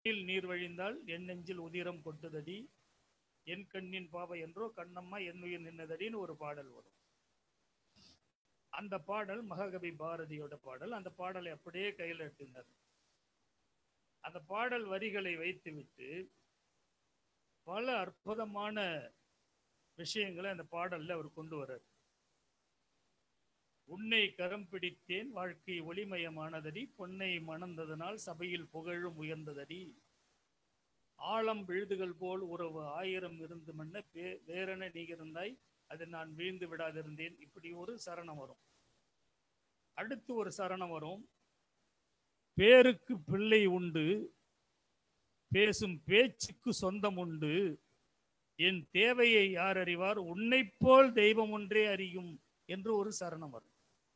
கண்ணில் நீர் வழிந்தால் என் நெஞ்சில் உதிரம் கொட்டுதடி என் கண்ணின் பாவை என்றோ கண்ணம்மா என் உயிர் நின்னதடின்னு ஒரு பாடல் வரும் அந்த பாடல் மகாகவி பாரதியோட பாடல் அந்த பாடலை அப்படியே கையில் எடுத்திருந்தார் அந்த பாடல் வரிகளை வைத்துவிட்டு பல அற்புதமான விஷயங்களை அந்த பாடல்ல அவர் கொண்டு வர்றார் உன்னை கரம் பிடித்தேன் வாழ்க்கை ஒளிமயமானதடி பொன்னை மணந்ததனால் சபையில் புகழும் உயர்ந்ததடி ஆழம் விழுதுகள் போல் உறவு ஆயிரம் இருந்து மன்ன பே வேறென நீ இருந்தாய் அது நான் வீழ்ந்து விடாதிருந்தேன் இப்படி ஒரு சரணம் வரும் அடுத்து ஒரு சரணம் வரும் பேருக்கு பிள்ளை உண்டு பேசும் பேச்சுக்கு சொந்தம் உண்டு என் தேவையை யார் அறிவார் உன்னைப் போல் தெய்வம் ஒன்றே அறியும் என்று ஒரு சரணம் வரும்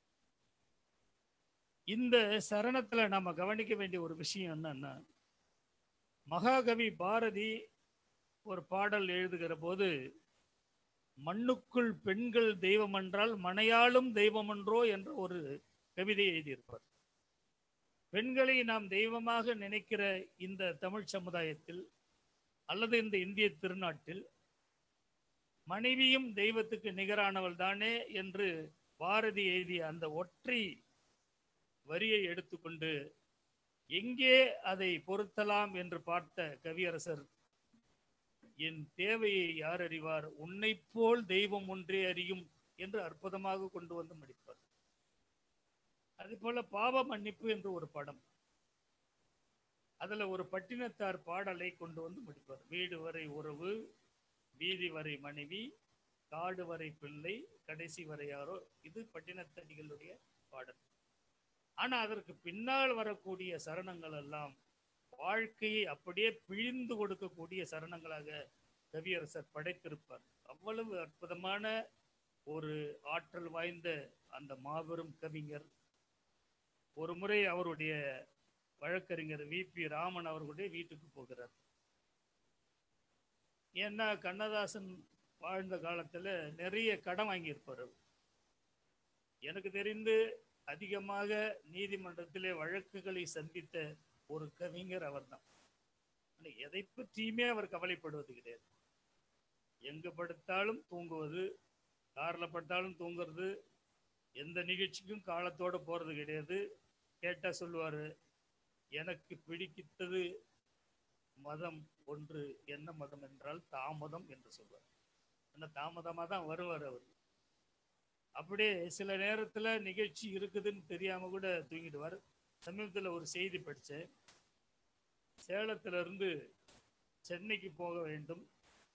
இந்த சரணத்துல நாம கவனிக்க வேண்டிய ஒரு விஷயம் என்னன்னா மகாகவி பாரதி ஒரு பாடல் எழுதுகிற போது மண்ணுக்குள் பெண்கள் தெய்வம் என்றால் மனையாளும் தெய்வம் என்றோ என்ற ஒரு கவிதை எழுதியிருப்பார் பெண்களை நாம் தெய்வமாக நினைக்கிற இந்த தமிழ் சமுதாயத்தில் அல்லது இந்த இந்திய திருநாட்டில் மனைவியும் தெய்வத்துக்கு நிகரானவள் தானே என்று பாரதி எழுதிய அந்த ஒற்றை வரியை எடுத்துக்கொண்டு எங்கே அதை பொருத்தலாம் என்று பார்த்த கவியரசர் என் தேவையை யார் அறிவார் உன்னைப் போல் தெய்வம் ஒன்றே அறியும் என்று அற்புதமாக கொண்டு வந்து முடிப்பார் அது போல பாவ மன்னிப்பு என்று ஒரு படம் அதுல ஒரு பட்டினத்தார் பாடலை கொண்டு வந்து முடிப்பார் வீடு வரை உறவு வீதி வரை மனைவி காடு வரை பிள்ளை கடைசி வரை யாரோ இது பட்டினத்தடிகளுடைய பாடல் ஆனா அதற்கு பின்னால் வரக்கூடிய சரணங்கள் எல்லாம் வாழ்க்கையை அப்படியே பிழிந்து கொடுக்கக்கூடிய சரணங்களாக கவியரசர் படைத்திருப்பார் அவ்வளவு அற்புதமான ஒரு ஆற்றல் வாய்ந்த அந்த மாபெரும் கவிஞர் ஒரு முறை அவருடைய வழக்கறிஞர் வி பி ராமன் அவர்களுடைய வீட்டுக்கு போகிறார் ஏன்னா கண்ணதாசன் வாழ்ந்த காலத்துல நிறைய கடன் வாங்கியிருப்பார் அவர். எனக்கு தெரிந்து அதிகமாக நீதிமன்றத்திலே வழக்குகளை சந்தித்த ஒரு கவிஞர் அவர்தான் ஆனா எதை பற்றியுமே அவர் கவலைப்படுவது கிடையாது எங்க படுத்தாலும் தூங்குவது கார்ல படுத்தாலும் தூங்குறது எந்த நிகழ்ச்சிக்கும் காலத்தோட போறது கிடையாது கேட்டா சொல்லுவாரு எனக்கு பிடித்தது மதம் ஒன்று என்ன மதம் என்றால் தாமதம் என்று சொல்வார் அந்த தாமதமா தான் வருவார் அவர் அப்படியே சில நேரத்துல நிகழ்ச்சி இருக்குதுன்னு தெரியாம கூட தூங்கிடுவார் சமீபத்துல ஒரு செய்தி படிச்சேன் சேலத்துல இருந்து சென்னைக்கு போக வேண்டும்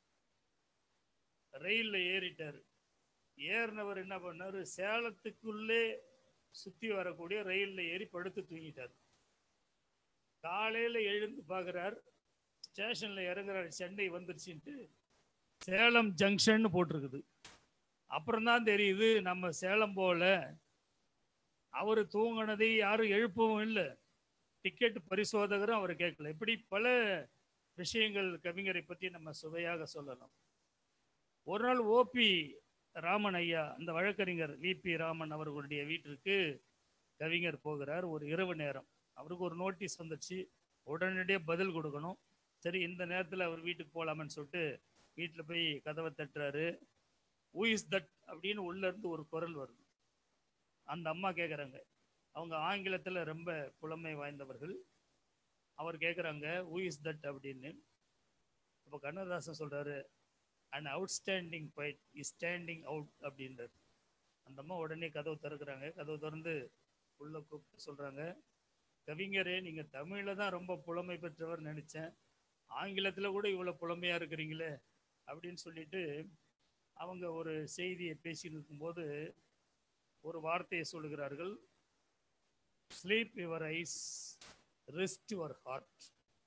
ரயில்ல ஏறிட்டாரு ஏறினவர் என்ன பண்ணாரு சேலத்துக்குள்ளே சுத்தி வரக்கூடிய ரயில்ல ஏறி படுத்து தூங்கிட்டார் காலையில எழுந்து பார்க்குறார் ஸ்டேஷன்ல இறங்குறாரு சென்னை வந்துருச்சுன்ட்டு சேலம் ஜங்ஷன் போட்டிருக்குது அப்புறம் தான் தெரியுது நம்ம சேலம் போல அவர் தூங்கினதை யாரும் எழுப்பவும் இல்லை டிக்கெட் பரிசோதகரும் அவர் கேட்கல இப்படி பல விஷயங்கள் கவிஞரை பற்றி நம்ம சுவையாக சொல்லலாம் ஒரு நாள் ஓபி ராமன் ஐயா அந்த வழக்கறிஞர் விபி ராமன் அவர்களுடைய வீட்டிற்கு கவிஞர் போகிறார் ஒரு இரவு நேரம் அவருக்கு ஒரு நோட்டீஸ் வந்துச்சு உடனடியாக பதில் கொடுக்கணும் சரி இந்த நேரத்தில் அவர் வீட்டுக்கு போகலாமன்னு சொல்லிட்டு வீட்டில் போய் கதவை தட்டுறாரு ஹூ இஸ் தட் அப்படின்னு உள்ள இருந்து ஒரு குரல் வருது அந்த அம்மா கேட்குறாங்க அவங்க ஆங்கிலத்தில் ரொம்ப புலமை வாய்ந்தவர்கள் அவர் கேட்குறாங்க ஹூ இஸ் தட் அப்படின்னு இப்போ கண்ணதாசன் சொல்றாரு and outstanding bite is standing out அப்படின்றார் அந்த அம்மா உடனே கதவு திறக்கிறாங்க கதவு திறந்து உள்ள கூப்பிட்டு சொல்றாங்க கவிஞரே நீங்க தமிழ்ல தான் ரொம்ப புலமை பெற்றவர் நினைச்சேன் ஆங்கிலத்துல கூட இவ்வளவு புலமையா இருக்கிறீங்களே அப்படின்னு சொல்லிட்டு அவங்க ஒரு செய்தியை பேசிட்டு இருக்கும்போது ஒரு வார்த்தையை சொல்லுகிறார்கள் sleep your eyes rest your heart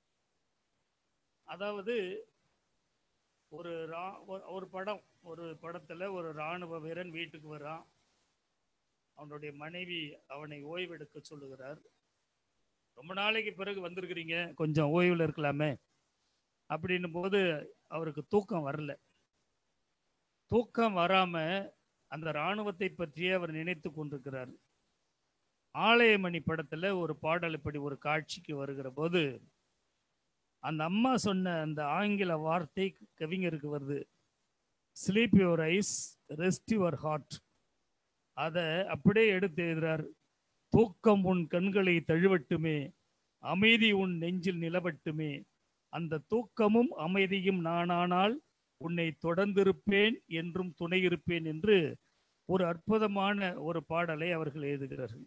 அதாவது ஒரு ரா ஒரு- ஒரு படம் ஒரு படத்துல ஒரு ராணுவ வீரன் வீட்டுக்கு வரான் அவனுடைய மனைவி அவனை ஓய்வெடுக்க சொல்லுகிறார் ரொம்ப நாளைக்கு பிறகு வந்திருக்கிறீங்க கொஞ்சம் ஓய்வில் இருக்கலாமே அப்படின்னும் போது அவருக்கு தூக்கம் வரல தூக்கம் வராம அந்த இராணுவத்தை பற்றியே அவர் நினைத்து கொண்டிருக்கிறார் ஆலயமணி படத்துல ஒரு பாடல் இப்படி ஒரு காட்சிக்கு வருகிற போது அந்த அம்மா சொன்ன அந்த ஆங்கில வார்த்தை கவிஞருக்கு வருது sleep your eyes rest your heart அதை அப்படியே எடுத்து எழுதுறார் தூக்கம் உன் கண்களை தழுவட்டுமே அமைதி உன் நெஞ்சில் நிலவட்டுமே அந்த தூக்கமும் அமைதியும் நானானால் உன்னை தொடர்ந்திருப்பேன் என்றும் துணை இருப்பேன் என்று ஒரு அற்புதமான ஒரு பாடலை அவர்கள் எழுதுகிறார்கள்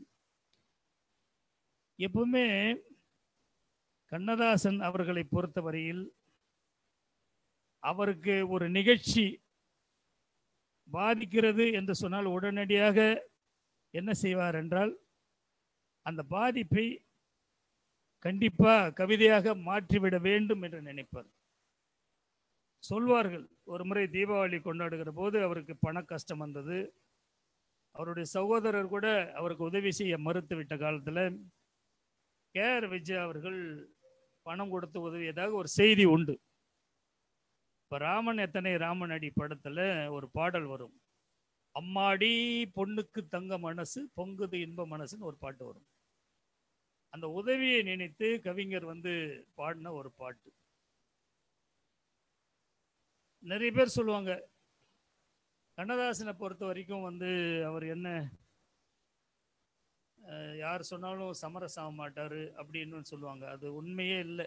எப்பவுமே கண்ணதாசன் அவர்களை பொறுத்தவரையில் அவருக்கு ஒரு நிகழ்ச்சி பாதிக்கிறது என்று சொன்னால் உடனடியாக என்ன செய்வார் என்றால் அந்த பாதிப்பை கண்டிப்பா கவிதையாக மாற்றிவிட வேண்டும் என்று நினைப்பார் சொல்வார்கள் ஒரு முறை தீபாவளி கொண்டாடுகிற போது அவருக்கு பண கஷ்டம் வந்தது அவருடைய சகோதரர் கூட அவருக்கு உதவி செய்ய மறுத்து விட்ட காலத்துல கே ஆர் விஜய் அவர்கள் பணம் கொடுத்து உதவியதாக ஒரு செய்தி உண்டு இப்ப ராமன் எத்தனை ராமன் அடி படத்துல ஒரு பாடல் வரும் அம்மாடி பொண்ணுக்கு தங்க மனசு பொங்குது இன்ப மனசுன்னு ஒரு பாட்டு வரும் அந்த உதவியை நினைத்து கவிஞர் வந்து பாடின ஒரு பாட்டு நிறைய பேர் சொல்லுவாங்க கண்ணதாசனை பொறுத்த வரைக்கும் வந்து அவர் என்ன அஹ், யார் சொன்னாலும் சமரசம் ஆக மாட்டாரு அப்படின்னு சொல்லுவாங்க அது உண்மையே இல்லை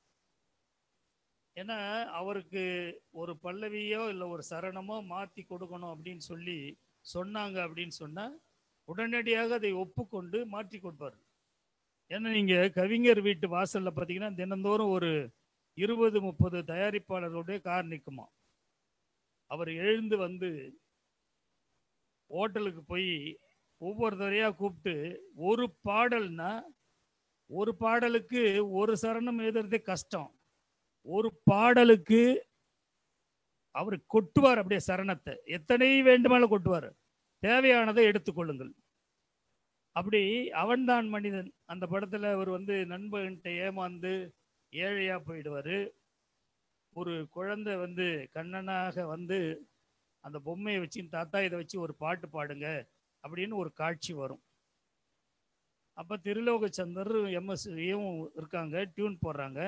ஏன்னா அவருக்கு ஒரு பல்லவியோ இல்லை ஒரு சரணமோ மாற்றி கொடுக்கணும் அப்படின்னு சொல்லி சொன்னாங்க அப்படின்னு சொன்னா உடனடியாக அதை ஒப்புக்கொண்டு மாற்றி கொடுப்பார் ஏன்னா நீங்க கவிஞர் வீட்டு வாசல்ல பார்த்தீங்கன்னா தினந்தோறும் ஒரு இருபது முப்பது தயாரிப்பாளர்களுடைய கார் நிற்குமா அவர் எழுந்து வந்து ஹோட்டலுக்கு போய் ஒவ்வொரு தடையா கூப்பிட்டு ஒரு பாடல்னா ஒரு பாடலுக்கு ஒரு சரணம் எழுதுறதே கஷ்டம் ஒரு பாடலுக்கு அவர் கொட்டுவார் அப்படியே சரணத்தை எத்தனை வேண்டுமானாலும் கொட்டுவார் தேவையானதை எடுத்துக்கொள்ளுங்கள் அப்படி அவன்தான் மனிதன் அந்த படத்துல அவர் வந்து நண்பன்கிட்ட ஏமாந்து ஏழையா போயிடுவாரு ஒரு குழந்தை வந்து கண்ணனாக வந்து அந்த பொம்மையை வச்சு தாத்தா இதை வச்சு ஒரு பாட்டு பாடுங்க அப்படின்னு ஒரு காட்சி வரும் அப்ப திருலோகச்சந்தர் எம்எஸ்வியும் இருக்காங்க டியூன் போடுறாங்க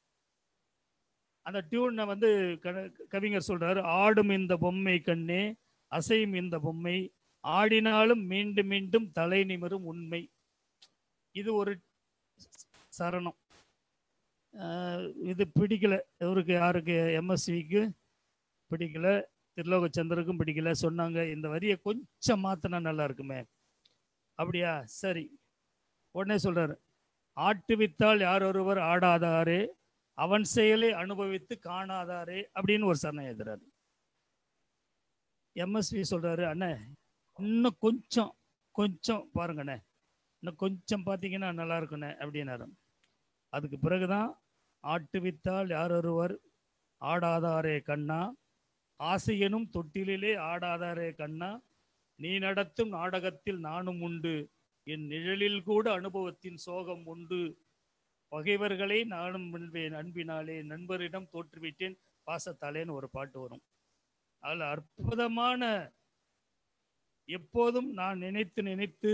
அந்த டியூனை வந்து க- கவிஞர் சொல்றாரு ஆடும் இந்த பொம்மை கண்ணே அசையும் இந்த பொம்மை ஆடினாலும் மீண்டும் மீண்டும் தலை நிமிரும் உண்மை இது ஒரு சரணம் ஆஹ் இது பிடிக்கல இவருக்கு யாருக்கு எம்எஸ்விக்கு பிடிக்கல திருலோகச்சந்தருக்கும் பிடிக்கல சொன்னாங்க இந்த வரியை கொஞ்சம் மாத்தினா நல்லா இருக்குமே அப்படியா சரி உடனே சொல்றாரு ஆட்டுவித்தால் யார் ஒருவர் ஆடாதாரே அவன் செயலை அனுபவித்து காணாதாரே அப்படின்னு ஒரு சரணம் எழுதுறாரு எம்எஸ்வி சொல்றாரு அண்ணே இன்னும் கொஞ்சம் கொஞ்சம் பாருங்கண்ணே இன்னும் கொஞ்சம் பார்த்தீங்கன்னா நல்லா இருக்குண்ணே அப்படின்னாரு அதுக்கு பிறகுதான் ஆட்டுவித்தால் யார் ஒருவர் ஆடாதாரே கண்ணா ஆசையனும் தொட்டிலிலே ஆடாதாரே கண்ணா நீ நடத்தும் நாடகத்தில் நானும் உண்டு என் நிழலில் கூட அனுபவத்தின் சோகம் உண்டு பகைவர்களை நானும் வெல்வேன் அன்பினாலே நண்பரிடம் தோற்றுவிட்டேன் பாசத்தாலேன்னு ஒரு பாட்டு வரும் அதில் அற்புதமான எப்போதும் நான் நினைத்து நினைத்து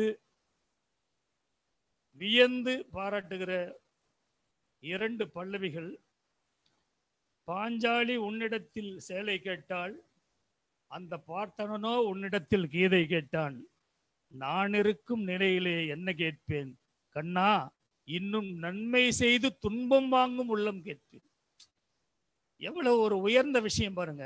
வியந்து பாராட்டுகிற இரண்டு பல்லவிகள் பாஞ்சாலி உன்னிடத்தில் சேலை கேட்டாள் அந்த பார்த்தனனோ உன்னிடத்தில் கீதை கேட்டான் நான் இருக்கும் நிலையிலே என்ன கேட்பேன் கண்ணா இன்னும் நன்மை செய்து துன்பம் வாங்கும் உள்ளம் கேட்பேன் எவ்வளவு ஒரு உயர்ந்த விஷயம் பாருங்க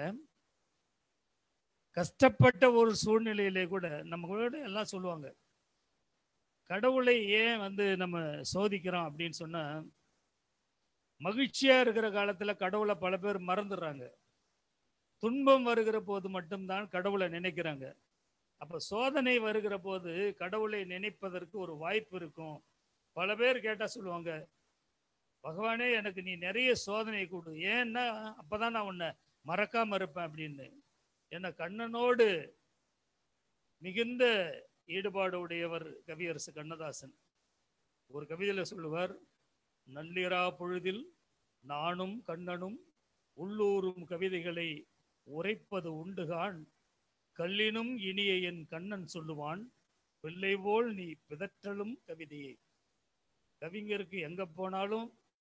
கஷ்டப்பட்ட ஒரு சூழ்நிலையிலே கூட நம்ம கூட எல்லாம் சொல்லுவாங்க கடவுளை ஏன் வந்து நம்ம சோதிக்கிறோம் அப்படின்னு சொன்னா மகிழ்ச்சியா இருக்கிற காலத்துல கடவுளை பல பேர் மறந்துடுறாங்க துன்பம் வருகிற போது மட்டும்தான் கடவுளை நினைக்கிறாங்க அப்ப சோதனை வருகிற போது கடவுளை நினைப்பதற்கு ஒரு வாய்ப்பு இருக்கும் பல பேர் கேட்டா சொல்லுவாங்க பகவானே எனக்கு நீ நிறைய சோதனை கொடு ஏன்னா அப்பதான் நான் உன்னை மறக்காம இருப்பேன் அப்படின்னு என்ன கண்ணனோடு மிகுந்த ஈடுபாடு உடையவர் கவியரசு கண்ணதாசன் ஒரு கவிதையில சொல்லுவார் நள்ளிரா பொழுதில் நானும் கண்ணனும் உள்ளூரும் கவிதைகளை உரைப்பது உண்டுகான் கல்லினும் இனிய என் கண்ணன் சொல்லுவான் பிள்ளை போல் நீ பிதற்றலும் கவிதையை கவிஞருக்கு எங்க போனாலும்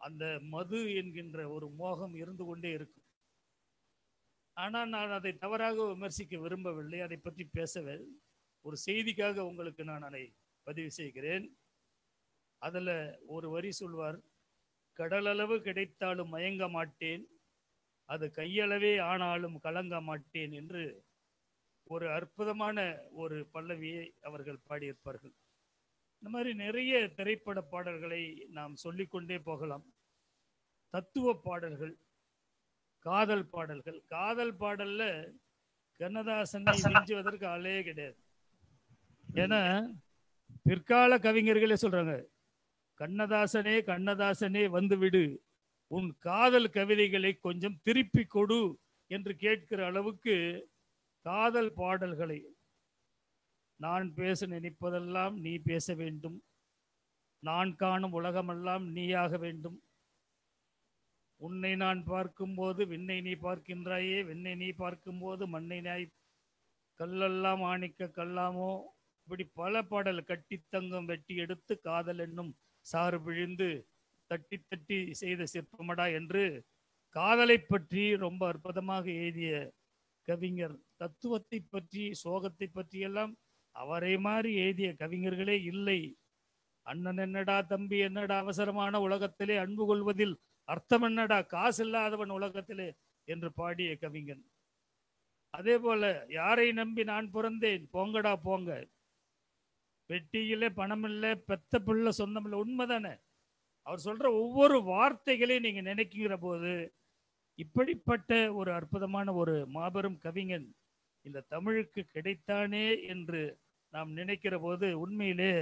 அந்த மது என்கின்ற ஒரு மோகம் இருந்து கொண்டே இருக்கும் ஆனால் நான் அதை தவறாக விமர்சிக்க விரும்பவில்லை அதை பற்றி பேசவே ஒரு செய்திக்காக உங்களுக்கு நான் அதை பதிவு செய்கிறேன் அதுல ஒரு வரி சொல்வார் கடலளவு கிடைத்தாலும் மயங்க மாட்டேன் அது கையளவே ஆனாலும் கலங்க மாட்டேன் என்று ஒரு அற்புதமான ஒரு பல்லவியை அவர்கள் பாடியிருப்பார்கள் இந்த மாதிரி நிறைய திரைப்பட பாடல்களை நாம் சொல்லிக்கொண்டே போகலாம் தத்துவ பாடல்கள் காதல் பாடல்கள் காதல் பாடல்ல கண்ணதாசனை மிஞ்சுவதற்கு ஆளே கிடையாது ஏன்னா பிற்கால கவிஞர்களே சொல்றாங்க கண்ணதாசனே கண்ணதாசனே வந்துவிடு உன் காதல் கவிதைகளை கொஞ்சம் திருப்பி கொடு என்று கேட்கிற அளவுக்கு காதல் பாடல்களை நான் பேச நினைப்பதெல்லாம் நீ பேச வேண்டும் நான் காணும் உலகமெல்லாம் நீயாக வேண்டும் உன்னை நான் பார்க்கும்போது விண்ணை நீ பார்க்கின்றாயே விண்ணை நீ பார்க்கும்போது மண்ணை நாய் கல்லெல்லாம் ஆணிக்க கல்லாமோ இப்படி பல பாடல் கட்டி தங்கம் வெட்டி எடுத்து காதல் என்னும் சாறு பிழிந்து தட்டி தட்டி செய்த சிற்பமடா என்று காதலை பற்றி ரொம்ப அற்புதமாக எழுதிய கவிஞர் தத்துவத்தை பற்றி சோகத்தை பற்றி எல்லாம் அவரை மாதிரி எழுதிய கவிஞர்களே இல்லை அண்ணன் என்னடா தம்பி என்னடா அவசரமான உலகத்திலே அன்பு கொள்வதில் அர்த்தம் என்னடா காசு இல்லாதவன் உலகத்திலே என்று பாடிய கவிஞன் அதே போல யாரை நம்பி நான் பிறந்தேன் போங்கடா போங்க வெட்டியிலே பணம் இல்லை பெத்த பிள்ளை சொந்தம் இல்லை உண்மைதானே அவர் சொல்ற ஒவ்வொரு வார்த்தைகளையும் நீங்க நினைக்கிற போது இப்படிப்பட்ட ஒரு அற்புதமான ஒரு மாபெரும் கவிஞன் இந்த தமிழுக்கு கிடைத்தானே என்று நாம் நினைக்கிற போது உண்மையிலே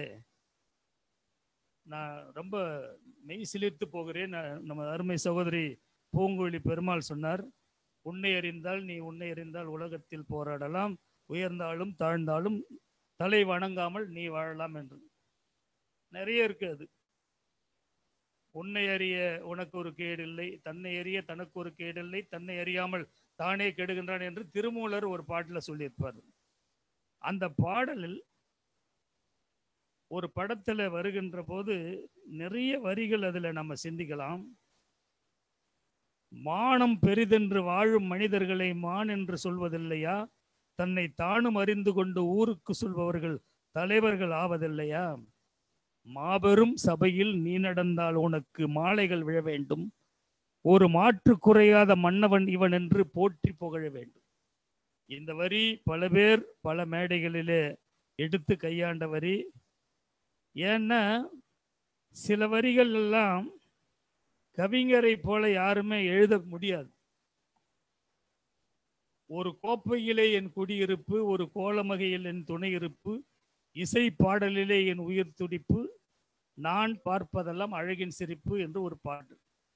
நான் ரொம்ப மெய் சிலிர்த்து போகிறேன் நான் நம்ம அருமை சகோதரி பூங்குழலி பெருமாள் சொன்னார் உன்னை அறிந்தால் நீ உன்னை அறிந்தால் உலகத்தில் போராடலாம் உயர்ந்தாலும் தாழ்ந்தாலும் தலை வணங்காமல் நீ வாழலாம் என்று நிறைய இருக்கு அது உன்னை அறிய உனக்கு ஒரு கேடு இல்லை தன்னை அறிய தனக்கு ஒரு கேடு இல்லை தன்னை அறியாமல் தானே கெடுகின்றான் என்று திருமூலர் ஒரு பாட்டில் சொல்லியிருப்பார் அந்த பாடலில் ஒரு படத்துல வருகின்ற போது நிறைய வரிகள் அதுல நம்ம சிந்திக்கலாம் மானம் பெரிதென்று வாழும் மனிதர்களை மான் என்று சொல்வதில்லையா தன்னை தானும் அறிந்து கொண்டு ஊருக்கு சொல்பவர்கள் தலைவர்கள் ஆவதில்லையா மாபெரும் சபையில் நீ நடந்தால் உனக்கு மாலைகள் விழ வேண்டும் ஒரு மாற்று குறையாத மன்னவன் இவன் என்று போற்றி புகழ வேண்டும் இந்த வரி பல பேர் பல மேடைகளிலே எடுத்து கையாண்ட வரி ஏன்னா சில வரிகள் எல்லாம் கவிஞரை போல யாருமே எழுத முடியாது ஒரு கோப்பையிலே என் குடியிருப்பு ஒரு கோலமகையில் என் துணை இருப்பு இசை பாடலிலே என் உயிர் துடிப்பு நான் பார்ப்பதெல்லாம் அழகின் சிரிப்பு என்று ஒரு பாட்டு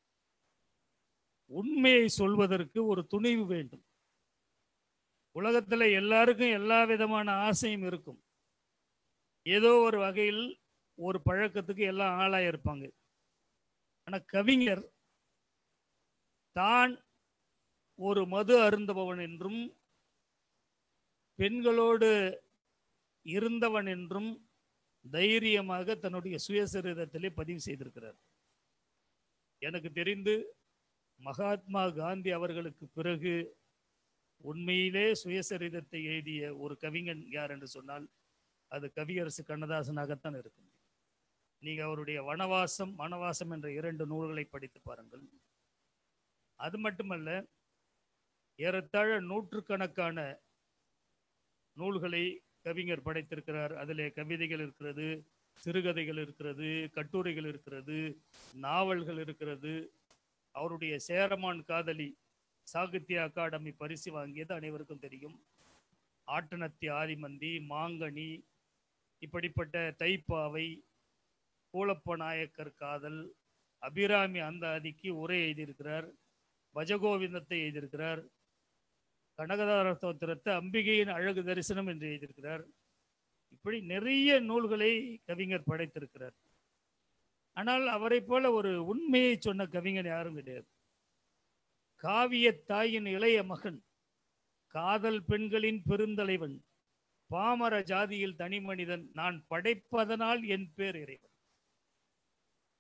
உண்மையை சொல்வதற்கு ஒரு துணிவு வேண்டும் உலகத்துல எல்லாருக்கும் எல்லா விதமான ஆசையும் இருக்கும் ஏதோ ஒரு வகையில் ஒரு பழக்கத்துக்கு எல்லாம் ஆளாக இருப்பாங்க ஆனா கவிஞர் தான் ஒரு மது அருந்தபவன் என்றும் பெண்களோடு இருந்தவன் என்றும் தைரியமாக தன்னுடைய சுயசரிதத்திலே பதிவு செய்திருக்கிறார் எனக்கு தெரிந்து மகாத்மா காந்தி அவர்களுக்கு பிறகு உண்மையிலே சுயசரிதத்தை எழுதிய ஒரு கவிஞன் யார் என்று சொன்னால் அது கவியரசு கண்ணதாசனாகத்தான் இருக்கும் நீங்க அவருடைய வனவாசம் வனவாசம் என்ற இரண்டு நூல்களை படித்து பாருங்கள் அது மட்டுமல்ல ஏறத்தாழ நூற்றுக்கணக்கான நூல்களை கவிஞர் படைத்திருக்கிறார் அதிலே கவிதைகள் இருக்கிறது சிறுகதைகள் இருக்கிறது கட்டுரைகள் இருக்கிறது நாவல்கள் இருக்கிறது அவருடைய சேரமான் காதலி சாகித்ய அகாடமி பரிசு வாங்கியது அனைவருக்கும் தெரியும் ஆட்டனத்தி ஆதிமந்தி மாங்கனி இப்படிப்பட்ட தைப்பாவை கூலப்ப நாயக்கர் காதல் அபிராமி அந்த அதிக்கு உரை எழுதியிருக்கிறார் பஜகோவிந்தத்தை எழுதியிருக்கிறார் கனகதார ஸ்தோத்திரத்தை அம்பிகையின் அழகு தரிசனம் என்று எழுதியிருக்கிறார் இப்படி நிறைய நூல்களை கவிஞர் படைத்திருக்கிறார் ஆனால் அவரை போல ஒரு உண்மையை சொன்ன கவிஞர் யாரும் கிடையாது காவிய தாயின் இளைய மகன் காதல் பெண்களின் பெருந்தலைவன் பாமர ஜாதியில் தனி மனிதன் நான் படைப்பதனால் என் பேர் இறைவன்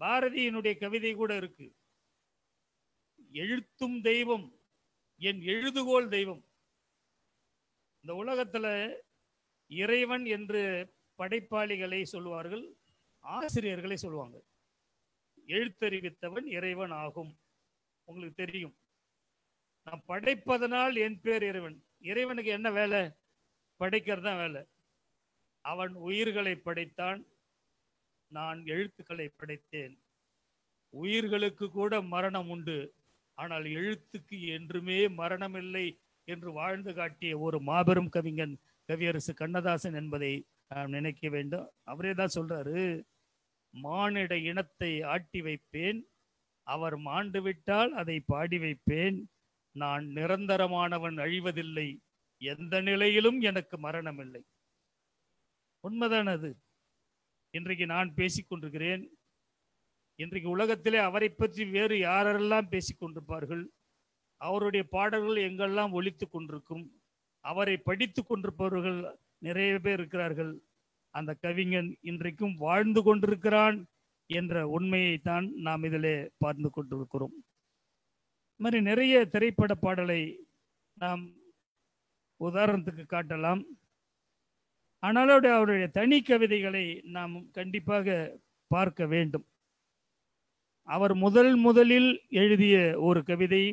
பாரதியினுடைய கவிதை கூட இருக்கு எழுத்தும் தெய்வம் என் எழுதுகோல் தெய்வம் இந்த உலகத்துல இறைவன் என்று படைப்பாளிகளை சொல்வார்கள் ஆசிரியர்களை சொல்லுவாங்க எழுத்தறிவித்தவன் இறைவன் ஆகும் உங்களுக்கு தெரியும் நான் படைப்பதனால் என் பேர் இறைவன் இறைவனுக்கு என்ன வேலை படைக்கிறது தான் வேலை அவன் உயிர்களை படைத்தான் நான் எழுத்துக்களை படைத்தேன் உயிர்களுக்கு கூட மரணம் உண்டு ஆனால் எழுத்துக்கு என்றுமே மரணமில்லை என்று வாழ்ந்து காட்டிய ஒரு மாபெரும் கவிஞன் கவியரசு கண்ணதாசன் என்பதை நாம் நினைக்க வேண்டும் அவரே தான் சொல்றாரு மானிட இனத்தை ஆட்டி வைப்பேன் அவர் மாண்டு விட்டால் அதை பாடி வைப்பேன் நான் நிரந்தரமானவன் அழிவதில்லை எந்த நிலையிலும் எனக்கு மரணமில்லை உண்மைதான் அது இன்றைக்கு நான் பேசிக் கொண்டிருக்கிறேன் இன்றைக்கு உலகத்திலே அவரை பற்றி வேறு யாரெல்லாம் பேசிக் கொண்டிருப்பார்கள் அவருடைய பாடல்கள் எங்கெல்லாம் ஒலித்து கொண்டிருக்கும் அவரை படித்து கொண்டிருப்பவர்கள் நிறைய பேர் இருக்கிறார்கள் அந்த கவிஞன் இன்றைக்கும் வாழ்ந்து கொண்டிருக்கிறான் என்ற உண்மையை தான் நாம் இதிலே பார்த்து கொண்டிருக்கிறோம் இது மாதிரி நிறைய திரைப்பட பாடலை நாம் உதாரணத்துக்கு காட்டலாம் ஆனாலும் அவருடைய தனி கவிதைகளை நாம் கண்டிப்பாக பார்க்க வேண்டும் அவர் முதல் முதலில் எழுதிய ஒரு கவிதை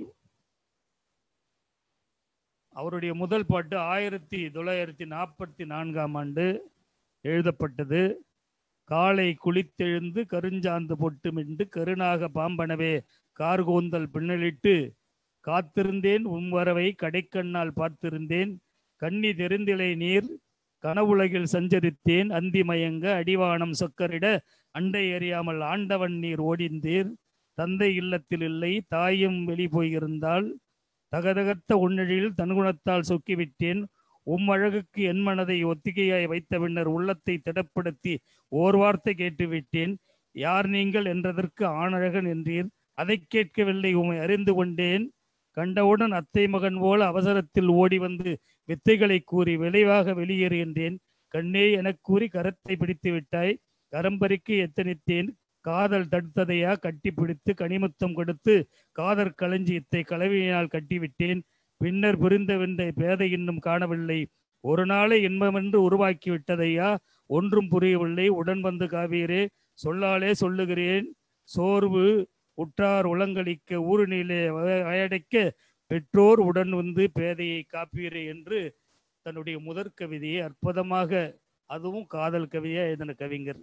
அவருடைய முதல் பாட்டு ஆயிரத்தி தொள்ளாயிரத்தி நாற்பத்தி நான்காம் ஆண்டு எழுதப்பட்டது காலை குளித்தெழுந்து கருஞ்சாந்து பொட்டு மிண்டு கருணாக பாம்பனவே கார்கோந்தல் பின்னலிட்டு காத்திருந்தேன் உன் வரவை கடைக்கண்ணால் பார்த்திருந்தேன் கண்ணி தெரிந்திலை நீர் கனவுலகில் சஞ்சரித்தேன் அந்தி மயங்க அடிவானம் சொக்கரிட அண்டை அறியாமல் ஆண்டவன் நீர் ஓடிந்தீர் தந்தை இல்லத்தில் இல்லை தாயும் வெளி போயிருந்தால் தகதகத்த உன்னழியில் தன்குணத்தால் சொக்கிவிட்டேன் உம் அழகுக்கு என் மனதை ஒத்திகையாய் வைத்த பின்னர் உள்ளத்தை திடப்படுத்தி ஓர் வார்த்தை கேட்டுவிட்டேன் யார் நீங்கள் என்றதற்கு ஆணழகன் என்றீர் அதை கேட்கவில்லை உம்மை அறிந்து கொண்டேன் கண்டவுடன் அத்தை மகன் போல அவசரத்தில் ஓடி வந்து வித்தைகளை கூறி விளைவாக வெளியேறுகின்றேன் கண்ணே எனக் கூறி கரத்தை பிடித்து விட்டாய் கரம்பரிக்கு எத்தனித்தேன் காதல் தடுத்ததையா கட்டி பிடித்து கனிமுத்தம் கொடுத்து காதற் களஞ்சியத்தை கலவையினால் கட்டிவிட்டேன் பின்னர் புரிந்த வென்ற பேதை இன்னும் காணவில்லை ஒரு நாளை இன்பமென்று உருவாக்கி விட்டதையா ஒன்றும் புரியவில்லை உடன் வந்து காவீரே சொல்லாலே சொல்லுகிறேன் சோர்வு உற்றார் உளங்களிக்க ஊருநிலே வயடைக்க பெற்றோர் உடன் வந்து பேதையை காப்பீரே என்று தன்னுடைய முதற் கவிதையை அற்புதமாக அதுவும் காதல் கவிதையா எழுதின கவிஞர்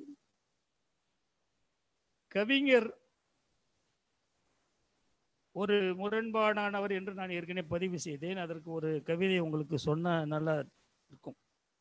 கவிஞர் ஒரு முரண்பாடானவர் என்று நான் ஏற்கனவே பதிவு செய்தேன் அதற்கு ஒரு கவிதை உங்களுக்கு சொன்ன நல்லா இருக்கும்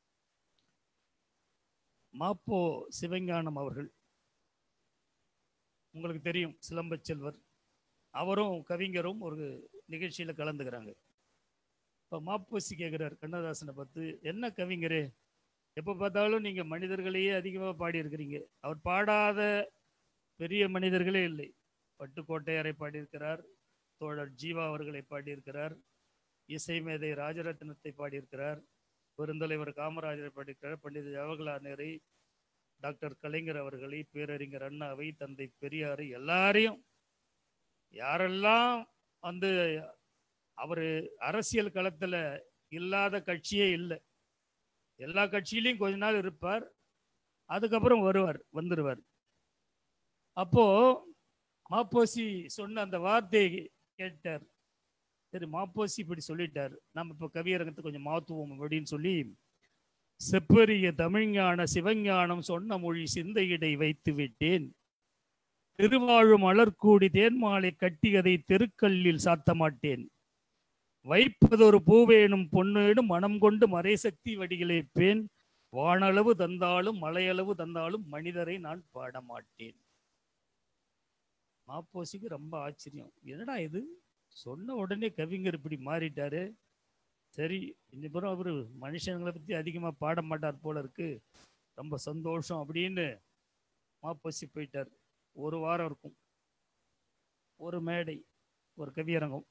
மாப்போ சிவஞானம் அவர்கள் உங்களுக்கு தெரியும் சிலம்பச் செல்வர் அவரும் கவிஞரும் ஒரு நிகழ்ச்சியில கலந்துக்கிறாங்க இப்போ மாப்போசி கேட்குறார் கண்ணதாசனை பார்த்து என்ன கவிஞரே எப்போ பார்த்தாலும் நீங்க மனிதர்களையே அதிகமாக பாடியிருக்கிறீங்க அவர் பாடாத பெரிய மனிதர்களே இல்லை பட்டுக்கோட்டையரை பாடியிருக்கிறார் தோழர் ஜீவா அவர்களை பாடியிருக்கிறார் இசை மேதை ராஜரத்னத்தை பாடியிருக்கிறார் பெருந்தலைவர் காமராஜரை பாடியிருக்கிறார் பண்டித ஜவஹர்லால் நேரு டாக்டர் கலைஞர் அவர்களை பேரறிஞர் அண்ணாவை தந்தை பெரியாரை எல்லாரையும் யாரெல்லாம் வந்து அவர் அரசியல் களத்துல இல்லாத கட்சியே இல்லை எல்லா கட்சியிலையும் கொஞ்ச நாள் இருப்பார் அதுக்கப்புறம் வருவார் வந்துடுவார் அப்போ மாப்போசி சொன்ன அந்த வார்த்தையை கேட்டார் சரி மாப்போசி இப்படி சொல்லிட்டார் நம்ம இப்போ கவியரங்கத்தை கொஞ்சம் மாத்துவோம் அப்படின்னு சொல்லி செப்பரிய தமிழ்ஞான சிவஞானம் சொன்ன மொழி சிந்தையிடை வைத்து விட்டேன் திருவாழும் மலர்கூடி தேன்மாலை கட்டியதை தெருக்கல்லில் சாத்த மாட்டேன் வைப்பதொரு பூவேனும் பொன்னேடும் மனம் கொண்டு மறைசக்தி வடிகிழைப்பேன் வானளவு தந்தாலும் மலையளவு தந்தாலும் மனிதரை நான் பாட மாட்டேன் மாப்போசிக்கு ரொம்ப ஆச்சரியம் என்னடா இது சொன்ன உடனே கவிஞர் இப்படி மாறிட்டாரு சரி இன்னும் அவரு மனுஷங்களை பத்தி அதிகமா பாட மாட்டார் போல இருக்கு ரொம்ப சந்தோஷம் அப்படின்னு மாப்போசி போயிட்டார் ஒரு வாரம் இருக்கும் ஒரு மேடை ஒரு கவியரங்கம்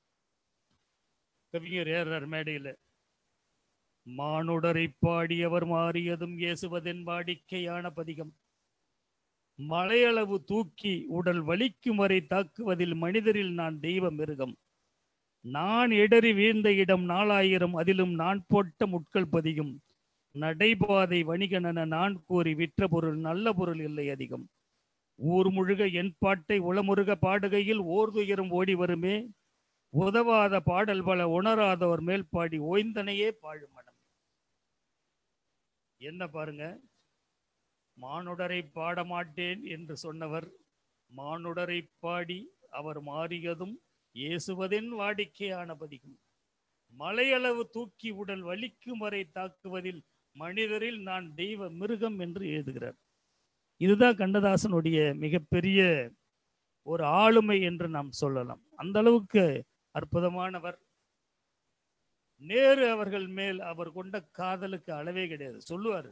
கவிஞர் ஏறார் மேடையில மானுடரை பாடியவர் மாறியதும் இயேசுவதென் வாடிக்கையான பதிகம் மலையளவு தூக்கி உடல் வலிக்கும் வரை தாக்குவதில் மனிதரில் நான் தெய்வ மிருகம் நான் இடறி வீழ்ந்த இடம் நாலாயிரம் அதிலும் நான் போட்ட முட்கள் பதியும் நடைபாதை வணிகனென நான் கூறி விற்ற பொருள் நல்ல பொருள் இல்லை அதிகம் ஊர் முழுக என் பாட்டை உளமுருக பாடுகையில் ஓர்துயரும் ஓடி வருமே உதவாத பாடல் பல உணராதவர் மேல் பாடி ஓய்ந்தனையே பாழும் மனம் என்ன பாருங்க மானுடரை பாடமாட்டேன் என்று சொன்னவர் மானுடரை பாடி அவர் மாறியதும் ஏசுவதென் வாடிக்கையான பதிகம் மலையளவு தூக்கி உடல் வலிக்கும் வரை தாக்குவதில் மனிதரில் நான் தெய்வ மிருகம் என்று எழுதுகிறார் இதுதான் கண்ணதாசனுடைய மிகப்பெரிய ஒரு ஆளுமை என்று நாம் சொல்லலாம் அந்த அளவுக்கு அற்புதமானவர் நேரு அவர்கள் மேல் அவர் கொண்ட காதலுக்கு அளவே கிடையாது சொல்லுவார்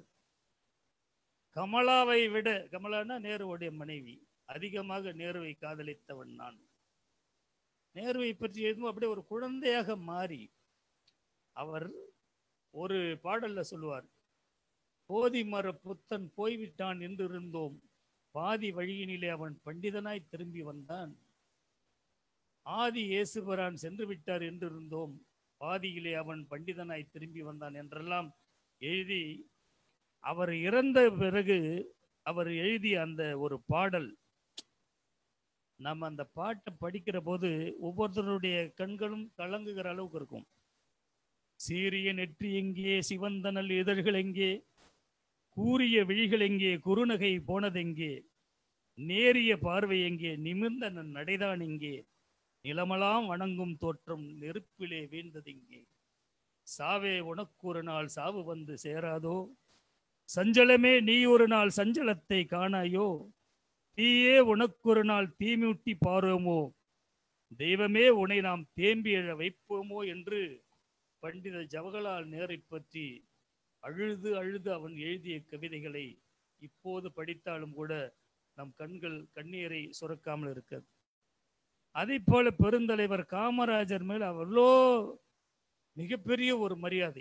கமலாவை விட கமலானா நேருவுடைய மனைவி அதிகமாக நேருவை காதலித்தவன் நான் நேருவை பற்றி எதுவும் அப்படியே ஒரு குழந்தையாக மாறி அவர் ஒரு பாடல்ல சொல்லுவார் போதி மர புத்தன் போய்விட்டான் என்று இருந்தோம் பாதி வழியினிலே அவன் பண்டிதனாய் திரும்பி வந்தான் ஆதி இயேசுபரான் சென்று விட்டார் என்று இருந்தோம் பாதியிலே அவன் பண்டிதனாய் திரும்பி வந்தான் என்றெல்லாம் எழுதி அவர் இறந்த பிறகு அவர் எழுதிய அந்த ஒரு பாடல் நம்ம அந்த பாட்டை படிக்கிற போது ஒவ்வொருத்தருடைய கண்களும் கலங்குகிற அளவுக்கு இருக்கும் சீரிய நெற்றி எங்கே சிவந்தனல் இதழ்கள் எங்கே கூரிய விழிகள் எங்கே குறுநகை போனதெங்கே நேரிய பார்வை எங்கே நிமிர்ந்த நன் நடைதான் எங்கே நிலமெல்லாம் வணங்கும் தோற்றம் நெருப்பிலே வீழ்ந்ததெங்கே சாவே உனக்கு ஒரு நாள் சாவு வந்து சேராதோ சஞ்சலமே நீ ஒரு நாள் சஞ்சலத்தை காணாயோ தீயே உனக்கு ஒரு நாள் தீமூட்டி பாரோமோ தெய்வமே உன்னை நாம் தேம்பி எழ வைப்போமோ என்று பண்டித ஜவஹர்லால் நேரை பற்றி அழுது அழுது அவன் எழுதிய கவிதைகளை இப்போது படித்தாலும் கூட நம் கண்கள் கண்ணீரை சுரக்காமல் இருக்கிறது அதே போல பெருந்தலைவர் காமராஜர் மேல் அவ்வளோ மிகப்பெரிய ஒரு மரியாதை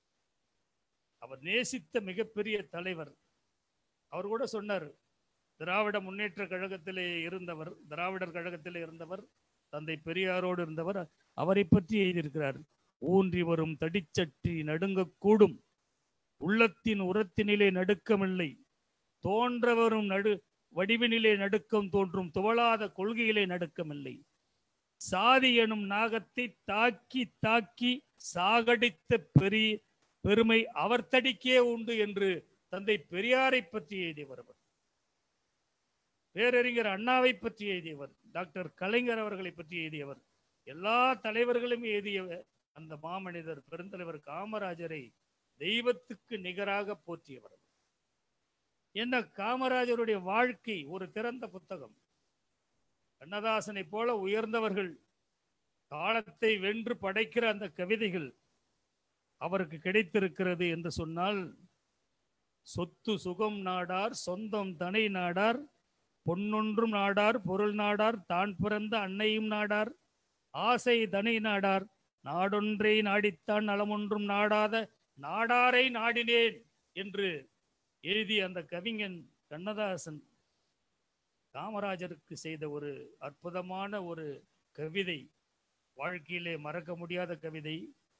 அவர் நேசித்த மிகப்பெரிய தலைவர் அவர் கூட சொன்னார் திராவிட முன்னேற்ற கழகத்திலே இருந்தவர் திராவிடர் கழகத்திலே இருந்தவர் தந்தை பெரியாரோடு இருந்தவர் அவரை பற்றி எழுதியிருக்கிறார் ஊன்றி வரும் தடிச்சட்டி நடுங்கக்கூடும் உள்ளத்தின் உரத்தினிலே நடுக்கமில்லை தோன்ற வரும் நடு வடிவினிலே நடுக்கம் தோன்றும் துவளாத கொள்கையிலே நடுக்கமில்லை சாதி எனும் நாகத்தை தாக்கி தாக்கி சாகடித்த பெரிய பெருமை அவர் தடிக்கே உண்டு என்று தந்தை பெரியாரை பற்றி எழுதியவர் அவர் பேரறிஞர் அண்ணாவை பற்றி எழுதியவர் டாக்டர் கலைஞர் அவர்களை பற்றி எழுதியவர் எல்லா தலைவர்களும் எழுதிய அந்த மாமனிதர் பெருந்தலைவர் காமராஜரை தெய்வத்துக்கு நிகராக போற்றியவர் என்ன காமராஜருடைய வாழ்க்கை ஒரு திறந்த புத்தகம் கண்ணதாசனை போல உயர்ந்தவர்கள் காலத்தை வென்று படைக்கிற அந்த கவிதைகள் அவருக்கு கிடைத்திருக்கிறது என்று சொன்னால் சொத்து சுகம் நாடார் சொந்தம் தனை நாடார் பொன்னொன்றும் நாடார் பொருள் நாடார் தான் பிறந்த அன்னையும் நாடார் ஆசை தனை நாடார் நாடொன்றை நாடித்தான் நலமொன்றும் நாடாத நாடாரை நாடினேன் என்று எழுதிய அந்த கவிஞன் கண்ணதாசன் காமராஜருக்கு செய்த ஒரு அற்புதமான ஒரு கவிதை வாழ்க்கையிலே மறக்க முடியாத கவிதை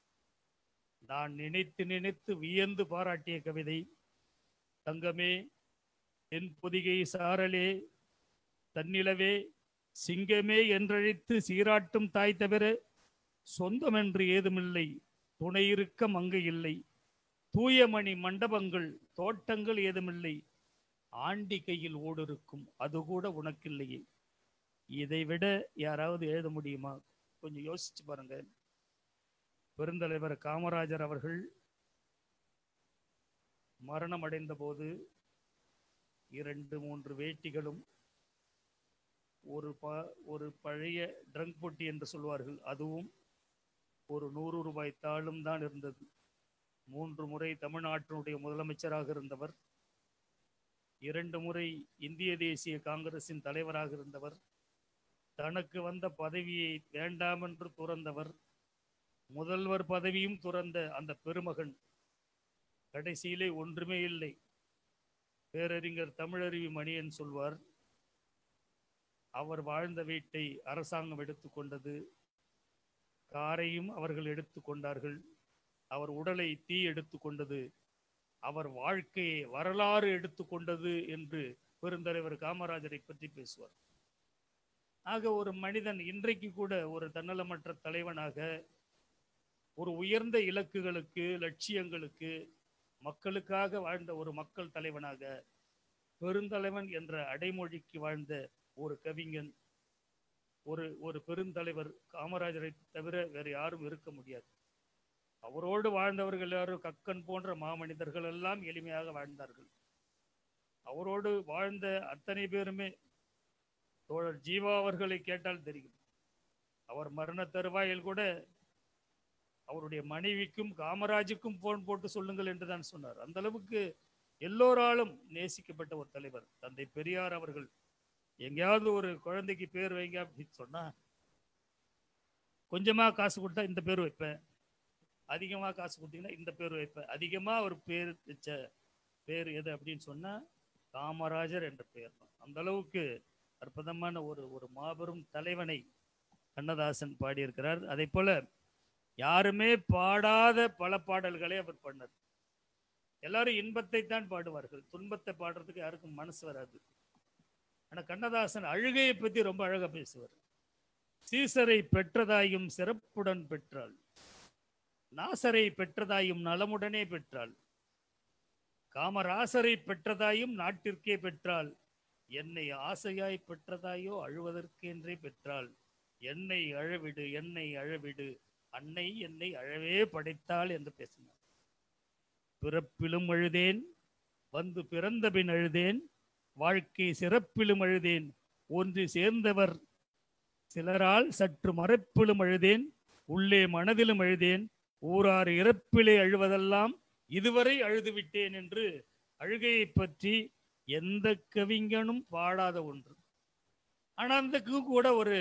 நான் நினைத்து நினைத்து வியந்து பாராட்டிய கவிதை தங்கமே என் பொதிகை சாரலே தன்னிலவே சிங்கமே என்றழைத்து சீராட்டும் தாய் தவிர சொந்தமென்று ஏதுமில்லை துணை இருக்க மங்கை இல்லை தூயமணி மண்டபங்கள் தோட்டங்கள் ஏதுமில்லை ஆண்டி கையில் ஓடிருக்கும் அது கூட உனக்கில்லையே இதை விட யாராவது எழுத முடியுமா கொஞ்சம் யோசிச்சு பாருங்க பெருந்தலைவர் காமராஜர் அவர்கள் மரணம் அடைந்த போது இரண்டு மூன்று வேட்டிகளும் ஒரு ப ஒரு பழைய ட்ரங்க் பொட்டி என்று சொல்வார்கள் அதுவும் ஒரு நூறு ரூபாய் தாளும் தான் இருந்தது மூன்று முறை தமிழ்நாட்டினுடைய முதலமைச்சராக இருந்தவர் இரண்டு முறை இந்திய தேசிய காங்கிரசின் தலைவராக இருந்தவர் தனக்கு வந்த பதவியை வேண்டாம் என்று துறந்தவர் முதல்வர் பதவியும் துறந்த அந்த பெருமகன் கடைசியிலே ஒன்றுமே இல்லை பேரறிஞர் தமிழறிவி மணியன் சொல்வார் அவர் வாழ்ந்த வீட்டை அரசாங்கம் எடுத்துக்கொண்டது காரையும் அவர்கள் எடுத்துக்கொண்டார்கள் அவர் உடலை தீ எடுத்துக்கொண்டது அவர் வாழ்க்கையை வரலாறு எடுத்துக்கொண்டது என்று பெருந்தலைவர் காமராஜரை பற்றி பேசுவார் ஆக ஒரு மனிதன் இன்றைக்கு கூட ஒரு தன்னலமற்ற தலைவனாக ஒரு உயர்ந்த இலக்குகளுக்கு லட்சியங்களுக்கு மக்களுக்காக வாழ்ந்த ஒரு மக்கள் தலைவனாக பெருந்தலைவன் என்ற அடைமொழிக்கு வாழ்ந்த ஒரு கவிஞன் ஒரு ஒரு பெருந்தலைவர் காமராஜரை தவிர வேறு யாரும் இருக்க முடியாது அவரோடு வாழ்ந்தவர்கள் யாரும் கக்கன் போன்ற மாமனிதர்கள் எல்லாம் எளிமையாக வாழ்ந்தார்கள் அவரோடு வாழ்ந்த அத்தனை பேருமே தோழர் ஜீவா அவர்களை கேட்டால் தெரியும் அவர் மரண தருவாயில் கூட அவருடைய மனைவிக்கும் காமராஜுக்கும் போன் போட்டு சொல்லுங்கள் என்று தான் சொன்னார் அந்த அளவுக்கு எல்லோராலும் நேசிக்கப்பட்ட ஒரு தலைவர் தந்தை பெரியார் அவர்கள் எங்கேயாவது ஒரு குழந்தைக்கு பேர் வைங்க அப்படின்னு சொன்னா கொஞ்சமா காசு கொடுத்தா இந்த பேர் வைப்பேன் அதிகமா காசு கொடுத்தீங்கன்னா இந்த பேர் வைப்பேன் அதிகமா ஒரு பேர் வச்ச பேர் எது அப்படின்னு சொன்னா காமராஜர் என்ற பெயர் தான் அந்த அளவுக்கு அற்புதமான ஒரு ஒரு மாபெரும் தலைவனை கண்ணதாசன் பாடியிருக்கிறார் அதே போல யாருமே பாடாத பல பாடல்களை அவர் பண்ணார் எல்லாரும் இன்பத்தை தான் பாடுவார்கள் துன்பத்தை பாடுறதுக்கு யாருக்கும் மனசு வராது ஆனா கண்ணதாசன் அழுகையை பத்தி ரொம்ப அழகா பேசுவார் சீசரை பெற்றதாயும் சிறப்புடன் பெற்றாள் நாசரை பெற்றதாயும் நலமுடனே பெற்றாள் காமராசரை பெற்றதாயும் நாட்டிற்கே பெற்றாள் என்னை ஆசையாய் பெற்றதாயோ அழுவதற்கென்றே பெற்றாள் என்னை அழவிடு என்னை அழவிடு அன்னை என்னை அழவே படைத்தாள் என்று பேசினார் பிறப்பிலும் அழுதேன் வந்து பிறந்த பின் அழுதேன் வாழ்க்கை சிறப்பிலும் அழுதேன் ஒன்று சேர்ந்தவர் சிலரால் சற்று மறைப்பிலும் அழுதேன் உள்ளே மனதிலும் அழுதேன் ஊரார் இறப்பிலே அழுவதெல்லாம் இதுவரை அழுதுவிட்டேன் என்று அழுகையை பற்றி எந்த கவிஞனும் பாடாத ஒன்று ஆனா அதுக்கு கூட ஒரு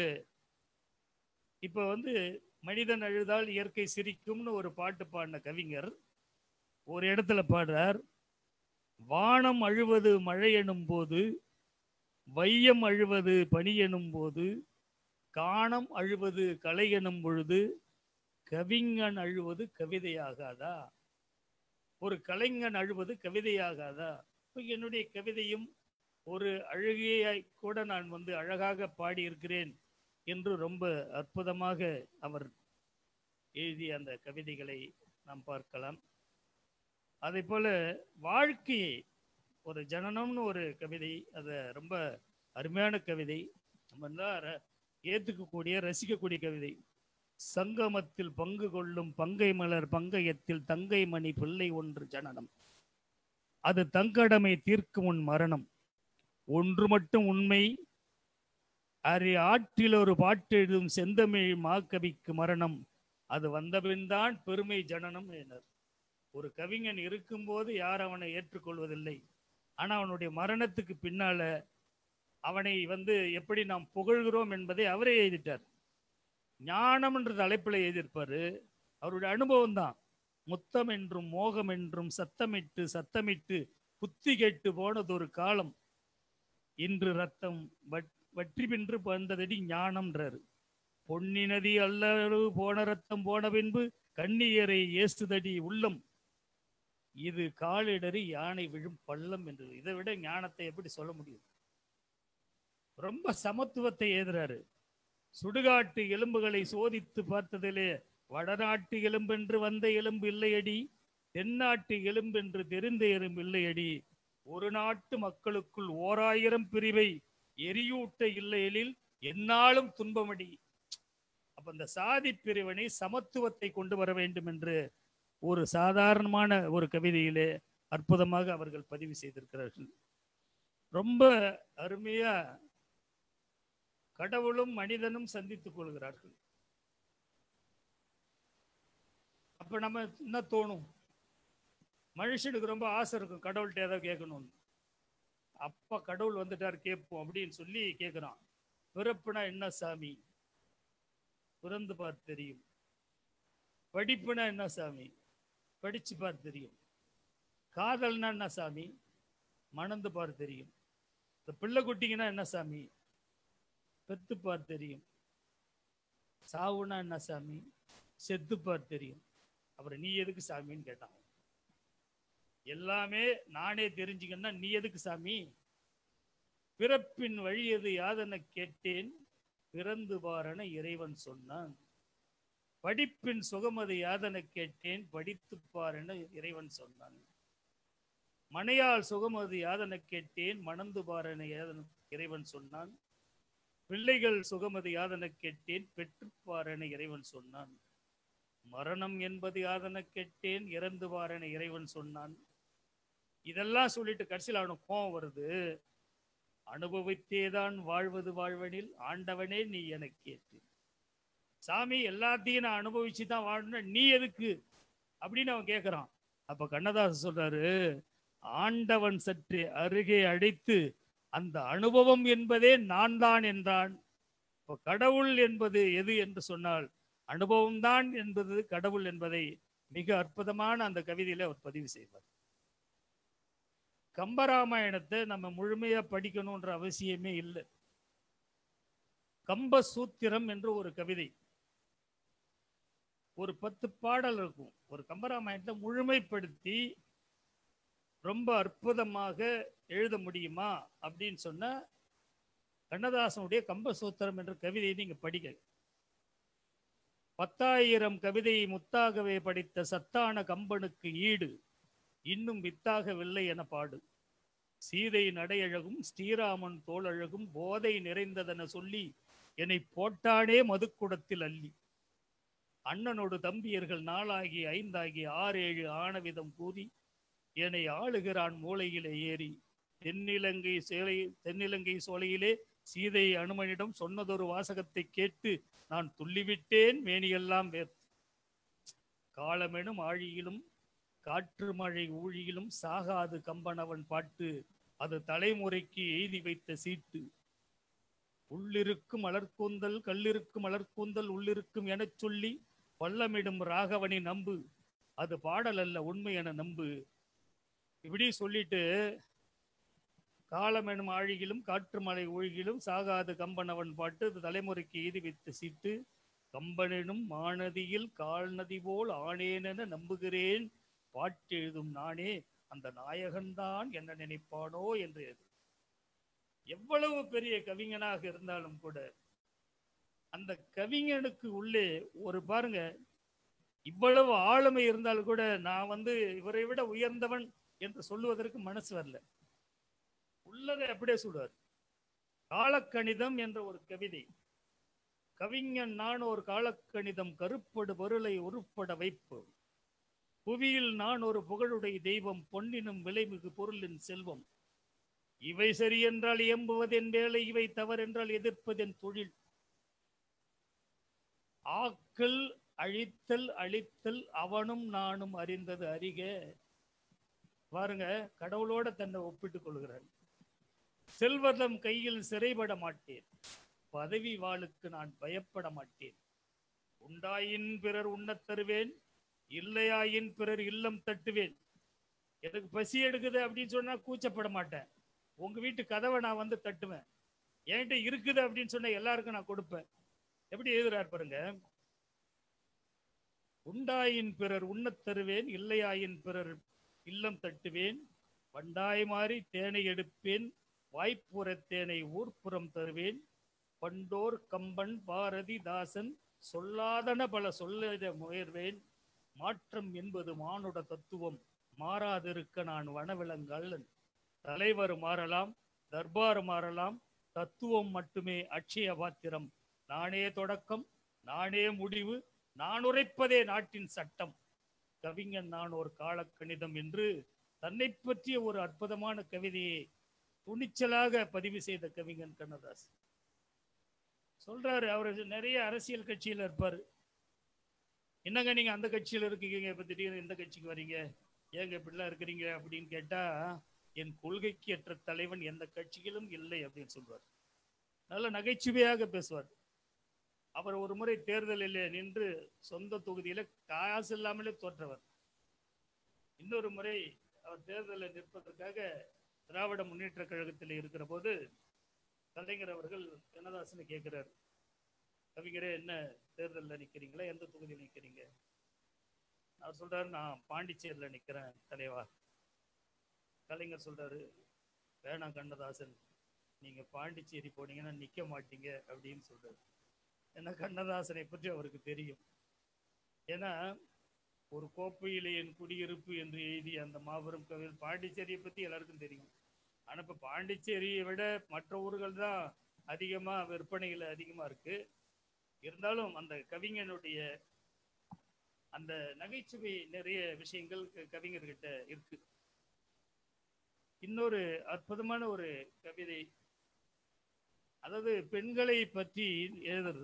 இப்ப வந்து மனிதன் அழுதால் இயற்கை சிரிக்கும்னு ஒரு பாட்டு பாடின கவிஞர் ஒரு இடத்துல பாடுறார் வானம் அழுவது மழை எனும் போது வையம் அழுவது பனி எனும் போது காணம் அழுவது கலை எனும் பொழுது கவிஞன் அழுவது கவிதையாகாதா ஒரு கலைஞன் அழுவது கவிதையாகாதா இப்ப என்னுடைய கவிதையும் ஒரு அழுகையாய் கூட நான் வந்து அழகாக பாடியிருக்கிறேன் என்று ரொம்ப அற்புதமாக அவர் எழுதிய அந்த கவிதைகளை நாம் பார்க்கலாம் அதே போல வாழ்க்கையை ஒரு ஜனனம்னு ஒரு கவிதை அது ரொம்ப அருமையான கவிதை நம்ம எல்லாம் ஏத்துக்கக்கூடிய ரசிக்கக்கூடிய கவிதை சங்கமத்தில் பங்கு கொள்ளும் பங்கை மலர் பங்கயத்தில் தங்கை மணி பிள்ளை ஒன்று ஜனனம் அது தங்கடமை தீர்க்கும் உன் மரணம் ஒன்று மட்டும் உண்மை அரி ஆற்றில் ஒரு பாட்டு எழுதும் செந்தமிழ் மாக்கவிக்கு மரணம் அது வந்தபின்தான் பெருமை ஜனனம் எனர் ஒரு கவிஞன் இருக்கும்போது யார் அவனை ஏற்றுக்கொள்வதில்லை ஆனா அவனுடைய மரணத்துக்கு பின்னால அவனை வந்து எப்படி நாம் புகழ்கிறோம் என்பதை அவரே எழுதிட்டார் ஞானம் என்ற தலைப்பில் எழுதியிருப்பாரு அவருடைய அனுபவம் தான் முத்தம் என்றும் மோகம் என்றும் சத்தமிட்டு சத்தமிட்டு புத்தி கெட்டு போனது ஒரு காலம் இன்று ரத்தம் வட் வற்றி பின்று வந்ததடி ஞானம்ன்றாரு பொன்னி நதி அல்லளவு போன ரத்தம் போன பின்பு கண்ணியரை ஏசுதடி உள்ளம் இது காலிடறி யானை விழும் பள்ளம் என்று இதை விட ஞானத்தை எப்படி சொல்ல முடியும் ரொம்ப சமத்துவத்தை ஏதுறாரு சுடுகாட்டு எலும்புகளை சோதித்து பார்த்ததிலே வடநாட்டு எலும்பென்று வந்த எலும்பு இல்லையடி தென்னாட்டு எலும்பென்று தெரிந்த எலும்பு இல்லையடி ஒரு நாட்டு மக்களுக்குள் ஓராயிரம் பிரிவை எரியூட்ட இல்லையெனில் என்னாலும் துன்பமடி அப்ப இந்த சாதி பிரிவினை சமத்துவத்தை கொண்டு வர வேண்டும் என்று ஒரு சாதாரணமான ஒரு கவிதையிலே அற்புதமாக அவர்கள் பதிவு செய்திருக்கிறார்கள் ரொம்ப அருமையா கடவுளும் மனிதனும் சந்தித்துக் கொள்கிறார்கள் அப்ப நம்ம என்ன தோணும் மனுஷனுக்கு ரொம்ப ஆசை இருக்கும் கடவுள்கிட்ட ஏதாவது கேட்கணும்னு அப்ப கடவுள் வந்துட்டார் கேட்போம் அப்படின்னு சொல்லி கேட்கிறான் பிறப்புனா என்ன சாமி பிறந்து பார்த்து தெரியும் படிப்புனா என்ன சாமி படிச்சு பார்த்து தெரியும் காதல்னா என்ன சாமி மணந்து பார் தெரியும் இந்த பிள்ளை குட்டிங்கன்னா என்ன சாமி பெத்து பார் தெரியும் சாவுனா என்ன சாமி செத்து பார் தெரியும் அப்புறம் நீ எதுக்கு சாமின்னு கேட்டான் எல்லாமே நானே தெரிஞ்சுக்கன்னா நீ எதுக்கு சாமி பிறப்பின் வழியது யாதென கேட்டேன் பிறந்து பாரென இறைவன் சொன்னான் படிப்பின் சுகமது யாதென கேட்டேன் படித்துப் பார் என இறைவன் சொன்னான் மனையால் சுகமது யாதென கேட்டேன் மணந்து பார் என யாதென இறைவன் சொன்னான் பிள்ளைகள் சுகமது யாதென கேட்டேன் பெற்றுப்பார் என இறைவன் சொன்னான் மரணம் என்பது யாதென கேட்டேன் இறந்து பார் என இறைவன் சொன்னான் இதெல்லாம் சொல்லிட்டு கடைசியில் அவனுக்கு கோவம் வருது அனுபவித்தேதான் வாழ்வது வாழ்வனில் ஆண்டவனே நீ எனக்கு கேட்டு சாமி எல்லாத்தையும் நான் அனுபவிச்சு தான் வாழணும் நீ எதுக்கு அப்படின்னு அவன் கேட்குறான் அப்ப கண்ணதாசன் சொல்றாரு ஆண்டவன் சற்று அருகே அழைத்து அந்த அனுபவம் என்பதே நான் தான் என்றான் இப்போ கடவுள் என்பது எது என்று சொன்னால் அனுபவம்தான் என்பது கடவுள் என்பதை மிக அற்புதமான அந்த கவிதையில அவர் பதிவு செய்வார் கம்பராமாயணத்தை நம்ம முழுமையா படிக்கணுன்ற அவசியமே இல்லை கம்ப சூத்திரம் என்று ஒரு கவிதை ஒரு பத்து பாடல் இருக்கும் ஒரு கம்பராமாயணத்தை முழுமைப்படுத்தி ரொம்ப அற்புதமாக எழுத முடியுமா அப்படின்னு சொன்னா கண்ணதாசனுடைய கம்பசூத்திரம் என்ற கவிதையை நீங்க படிக்க பத்தாயிரம் கவிதையை முத்தாகவே படித்த சத்தான கம்பனுக்கு ஈடு இன்னும் வித்தாகவில்லை என பாடு சீதை நடையழகும் ஸ்ரீராமன் தோளழகும் போதை நிறைந்ததென சொல்லி என்னை போட்டானே மதுக்குடத்தில் அள்ளி அண்ணனோடு தம்பியர்கள் நாளாகி ஐந்தாகி ஆறு ஏழு ஆனவிதம் கூறி என்னை ஆளுகிறான் மூளையிலே ஏறி தென்னிலங்கை சேலை தென்னிலங்கை சோலையிலே சீதை அனுமனிடம் சொன்னதொரு வாசகத்தை கேட்டு நான் துள்ளிவிட்டேன் மேனியெல்லாம் வேர்த்து காலமெனும் ஆழியிலும் காற்று மழை ஊழியிலும் சாகாது கம்பனவன் பாட்டு அது தலைமுறைக்கு எய்தி வைத்த சீட்டு உள்ளிருக்கும் மலர்க்கூந்தல் கல்லிருக்கும் மலர்க்கூந்தல் உள்ளிருக்கும் எனச் சொல்லி வல்லமிடும் ராகவனை நம்பு அது பாடல் அல்ல உண்மை என நம்பு இப்படி சொல்லிட்டு காலம் எனும் ஆழியிலும் காற்று மலை ஒழுகிலும் சாகாது கம்பனவன் பாட்டு அது தலைமுறைக்கு எய்தி வைத்த சீட்டு கம்பனெனும் மாநதியில் கால்நதி போல் ஆனேனென நம்புகிறேன் பாட்டு எழுதும் நானே அந்த நாயகன்தான் என்ன நினைப்பானோ என்று எழுது. எவ்வளவு பெரிய கவிஞனாக இருந்தாலும் கூட அந்த கவிஞனுக்கு உள்ளே ஒரு பாருங்க இவ்வளவு ஆளுமை இருந்தாலும் கூட நான் வந்து இவரை விட உயர்ந்தவன் என்று சொல்லுவதற்கு மனசு வரல உள்ளதை அப்படியே சொல்றார் காலக்கணிதம் என்ற ஒரு கவிதை கவிஞன் நான் ஒரு காலக்கணிதம் கருப்படு பொருளை உருப்பட வைப்பு புவியில் நான் ஒரு புகழுடைய தெய்வம் பொன்னினும் விலைமிகு பொருளின் செல்வம் இவை சரி என்றால் எம்புவதென் வேலை இவை தவறென்றால் எதிர்ப்பதென் தொழில் ஆக்கல் அழித்தல் அழித்தல் அவனும் நானும் அறிந்தது அறிக பாருங்க கடவுளோட தன்னை ஒப்பிட்டுக் கொள்கிறார் செல்வதம் கையில் சிறைபட மாட்டேன் பதவி வாளுக்கு நான் பயப்பட மாட்டேன் உண்டாயின் பிறர் உண்ணத் தருவேன் இல்லையாயின் பிறர் இல்லம் தட்டுவேன் எனக்கு பசி எடுக்குது அப்படின்னு சொன்னா கூச்சப்பட மாட்டேன் உங்க வீட்டு கதவை நான் வந்து தட்டுவேன் என்கிட்ட இருக்குது அப்படின்னு சொன்னா எல்லாருக்கும் நான் கொடுப்பேன் எப்படி எழுதுறார் பாருங்க உண்டாயின் பிறர் உண்ணத் தருவேன் இல்லையாயின் பிறர் இல்லம் தட்டுவேன் வண்டாய் மாறி தேனை எடுப்பேன் வாய்ப்புறத் தேனை ஊர்ப்புறம் தருவேன் பண்டோர் கம்பன் பாரதி தாசன் சொல்லாதன பல சொல்ல முயர்வேன் மாற்றம் என்பது மானுட தத்துவம் மாறாதிருக்க நான் வனவிலங்கல்லன் தலைவர் மாறலாம் தர்பார் மாறலாம் தத்துவம் மட்டுமே அட்சய பாத்திரம் நானே தொடக்கம் நானே முடிவு நான் உரைப்பதே நாட்டின் சட்டம் கவிஞன் நான் ஒரு காலக்கணிதம் என்று தன்னை பற்றிய ஒரு அற்புதமான கவிதையை துணிச்சலாக பதிவு செய்த கவிஞன் கண்ணதாஸ் சொல்றாரு அவர் நிறைய அரசியல் கட்சியில இருப்பாரு என்னங்க நீங்க அந்த கட்சியில இருக்கீங்க இப்ப திடீர்னு இந்த கட்சிக்கு வரீங்க ஏங்க இப்படிலாம் இருக்கிறீங்க அப்படின்னு கேட்டா என் கொள்கைக்கு ஏற்ற தலைவன் எந்த கட்சியிலும் இல்லை அப்படின்னு சொல்வார் நல்ல நகைச்சுவையாக பேசுவார் அவர் ஒரு முறை தேர்தலில் நின்று சொந்த தொகுதியில காசு இல்லாமலே தோற்றவர் இன்னொரு முறை அவர் தேர்தலில் நிற்பதற்காக திராவிட முன்னேற்ற கழகத்தில் இருக்கிற போது கலைஞர் அவர்கள் கண்ணதாசனை கேட்கிறார் கவிஞரே என்ன தேர்தலில் நிக்கிறீங்களா எந்த தொகுதியில் நிக்கிறீங்க அவர் சொல்றாரு நான் பாண்டிச்சேரியில் நிக்கிறேன் தலைவா கலைஞர் சொல்றாரு வேணாம் கண்ணதாசன் நீங்க பாண்டிச்சேரி போனீங்கன்னா நிக்க மாட்டீங்க அப்படின்னு சொல்றாரு ஏன்னா கண்ணதாசனை பற்றி அவருக்கு தெரியும் ஏன்னா ஒரு கோப்பையிலே என் குடியிருப்பு என்று எழுதிய அந்த மாபெரும் கவிதை பாண்டிச்சேரியை பத்தி எல்லாருக்கும் தெரியும் ஆனா இப்ப பாண்டிச்சேரியை விட மற்ற ஊர்கள் தான் அதிகமா விற்பனைகள் அதிகமா இருக்கு இருந்தாலும் அந்த கவிஞனுடைய அந்த நகைச்சுவை நிறைய விஷயங்கள் க- கவிஞர்கிட்ட இருக்கு இன்னொரு அற்புதமான ஒரு கவிதை அதாவது பெண்களை பற்றி எழுதுறது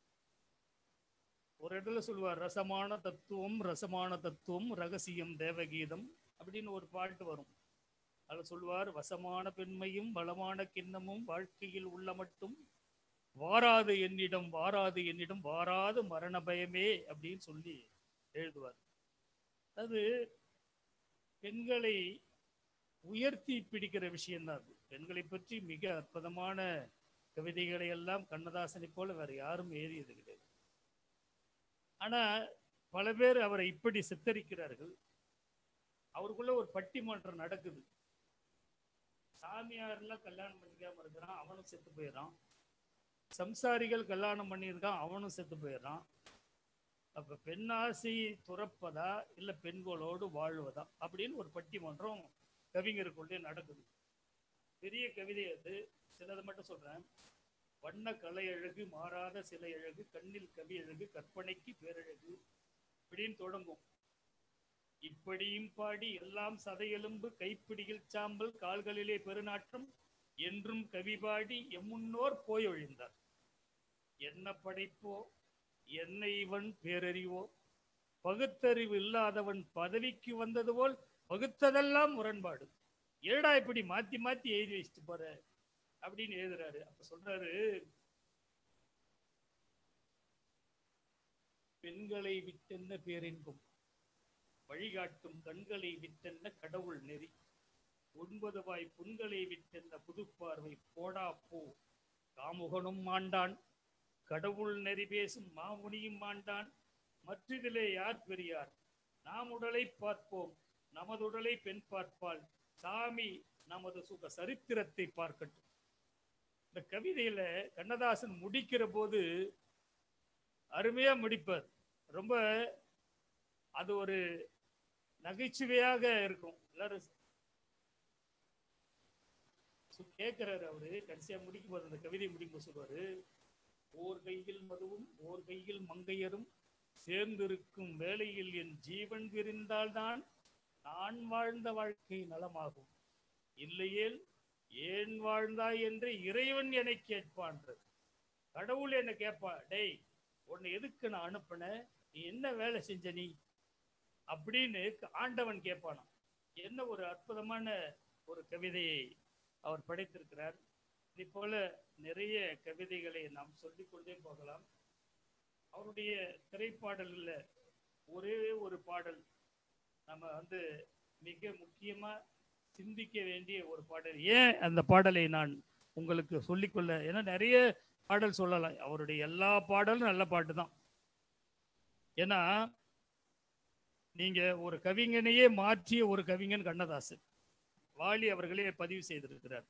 ஒரு இடத்துல சொல்லுவார் ரசமான தத்துவம் ரசமான தத்துவம் ரகசியம் தேவகீதம் அப்படின்னு ஒரு பாட்டு வரும் அதுல சொல்லுவார் வசமான பெண்மையும் வளமான கிண்ணமும் வாழ்க்கையில் உள்ள மட்டும் வாராது என்னிடம் வாராது என்னிடம் வாராது மரண பயமே அப்படின்னு சொல்லி எழுதுவார் அது பெண்களை உயர்த்தி பிடிக்கிற விஷயம்தான் அது பெண்களை பற்றி மிக அற்புதமான கவிதைகளை எல்லாம் கண்ணதாசனை போல வேற யாரும் எழுதியது கிடையாது ஆனா பல பேர் அவரை இப்படி சித்தரிக்கிறார்கள் அவருக்குள்ள ஒரு பட்டிமன்றம் நடக்குது சாமியார்லாம் கல்யாணம் பண்ணிக்காம இருக்கிறான் அவனும் செத்து போயிடறான் சம்சாரிகள் கல்யாணம் பண்ணியிருக்கான் அவனும் செத்து போயிடுறான் அப்ப பெண்ணாசை துறப்பதா இல்ல பெண்களோடு வாழ்வதா அப்படின்னு ஒரு பட்டிமன்றம் கவிஞருக்குள்ளே நடக்குது பெரிய கவிதை அது சிலதை மட்டும் சொல்றேன் வண்ண கலை அழகு மாறாத சிலை அழகு கண்ணில் கவி அழகு கற்பனைக்கு பேரழகு இப்படின்னு தொடங்கும் இப்படியும் பாடி எல்லாம் சதையெலும்பு கைப்பிடியில் சாம்பல் கால்களிலே பெருநாற்றம் என்றும் கவி பாடி எம்முன்னோர் போய் ஒழிந்தார் என்ன படைப்போ என்ன இவன் பேரறிவோ பகுத்தறிவு இல்லாதவன் பதவிக்கு வந்தது போல் பகுத்ததெல்லாம் முரண்பாடு ஏடா இப்படி மாத்தி மாத்தி எழுதி வச்சுட்டு போற அப்படின்னு எழுதுறாரு அப்ப சொல்றாரு பெண்களை விட்டென்ன பேரின்பம் வழிகாட்டும் கண்களை விட்டென்ன கடவுள் நெறி ஒன்பது வாய் புண்களை விட்டென்ன புதுப்பார்வை போடா போ காமுகனும் மாண்டான் கடவுள் நெறி பேசும் மாமுனியும் மாண்டான் மற்றிதிலே யார் பெரியார் நாம் உடலை பார்ப்போம் நமது உடலை பெண் பார்ப்பாள் சாமி நமது சுக சரித்திரத்தை பார்க்கட்டும் இந்த கவிதையில கண்ணதாசன் முடிக்கிற போது அருமையா முடிப்பார் ரொம்ப அது ஒரு நகைச்சுவையாக இருக்கும் எல்லாரும் சு- கேட்கிறாரு அவரு கடைசியா முடிக்கும் போது அந்த கவிதை முடிக்கும் போது சொல்லுவாரு ஓர் கையில் மதுவும் ஓர் கையில் மங்கையரும் சேர்ந்திருக்கும் வேளையில் என் ஜீவன் விரிந்தால்தான் நான் வாழ்ந்த வாழ்க்கை நலமாகும் இல்லையேல் ஏன் வாழ்ந்தாய் என்று இறைவன் என்னை கேட்பான்றது கடவுள் என்ன கேட்பா டேய் உன்னை எதுக்கு நான் அனுப்புனேன் நீ என்ன வேலை செஞ்ச நீ அப்படின்னு ஆண்டவன் கேட்பானாம் என்ன ஒரு அற்புதமான ஒரு கவிதையை அவர் படைத்திருக்கிறார் இது போல நிறைய கவிதைகளை நாம் சொல்லிக்கொண்டே போகலாம் அவருடைய திரைப்பாடல்ல ஒரே ஒரு பாடல் நம்ம வந்து மிக முக்கியமா சிந்திக்க வேண்டிய ஒரு பாடல் ஏன் அந்த பாடலை நான் உங்களுக்கு சொல்லிக்கொள்ள ஏன்னா நிறைய பாடல் சொல்லலாம் அவருடைய எல்லா பாடலும் நல்ல பாட்டு தான் ஏன்னா நீங்க ஒரு கவிஞனையே மாற்றிய ஒரு கவிஞன் கண்ணதாசன் வாலி அவர்களே பதிவு செய்திருக்கிறார்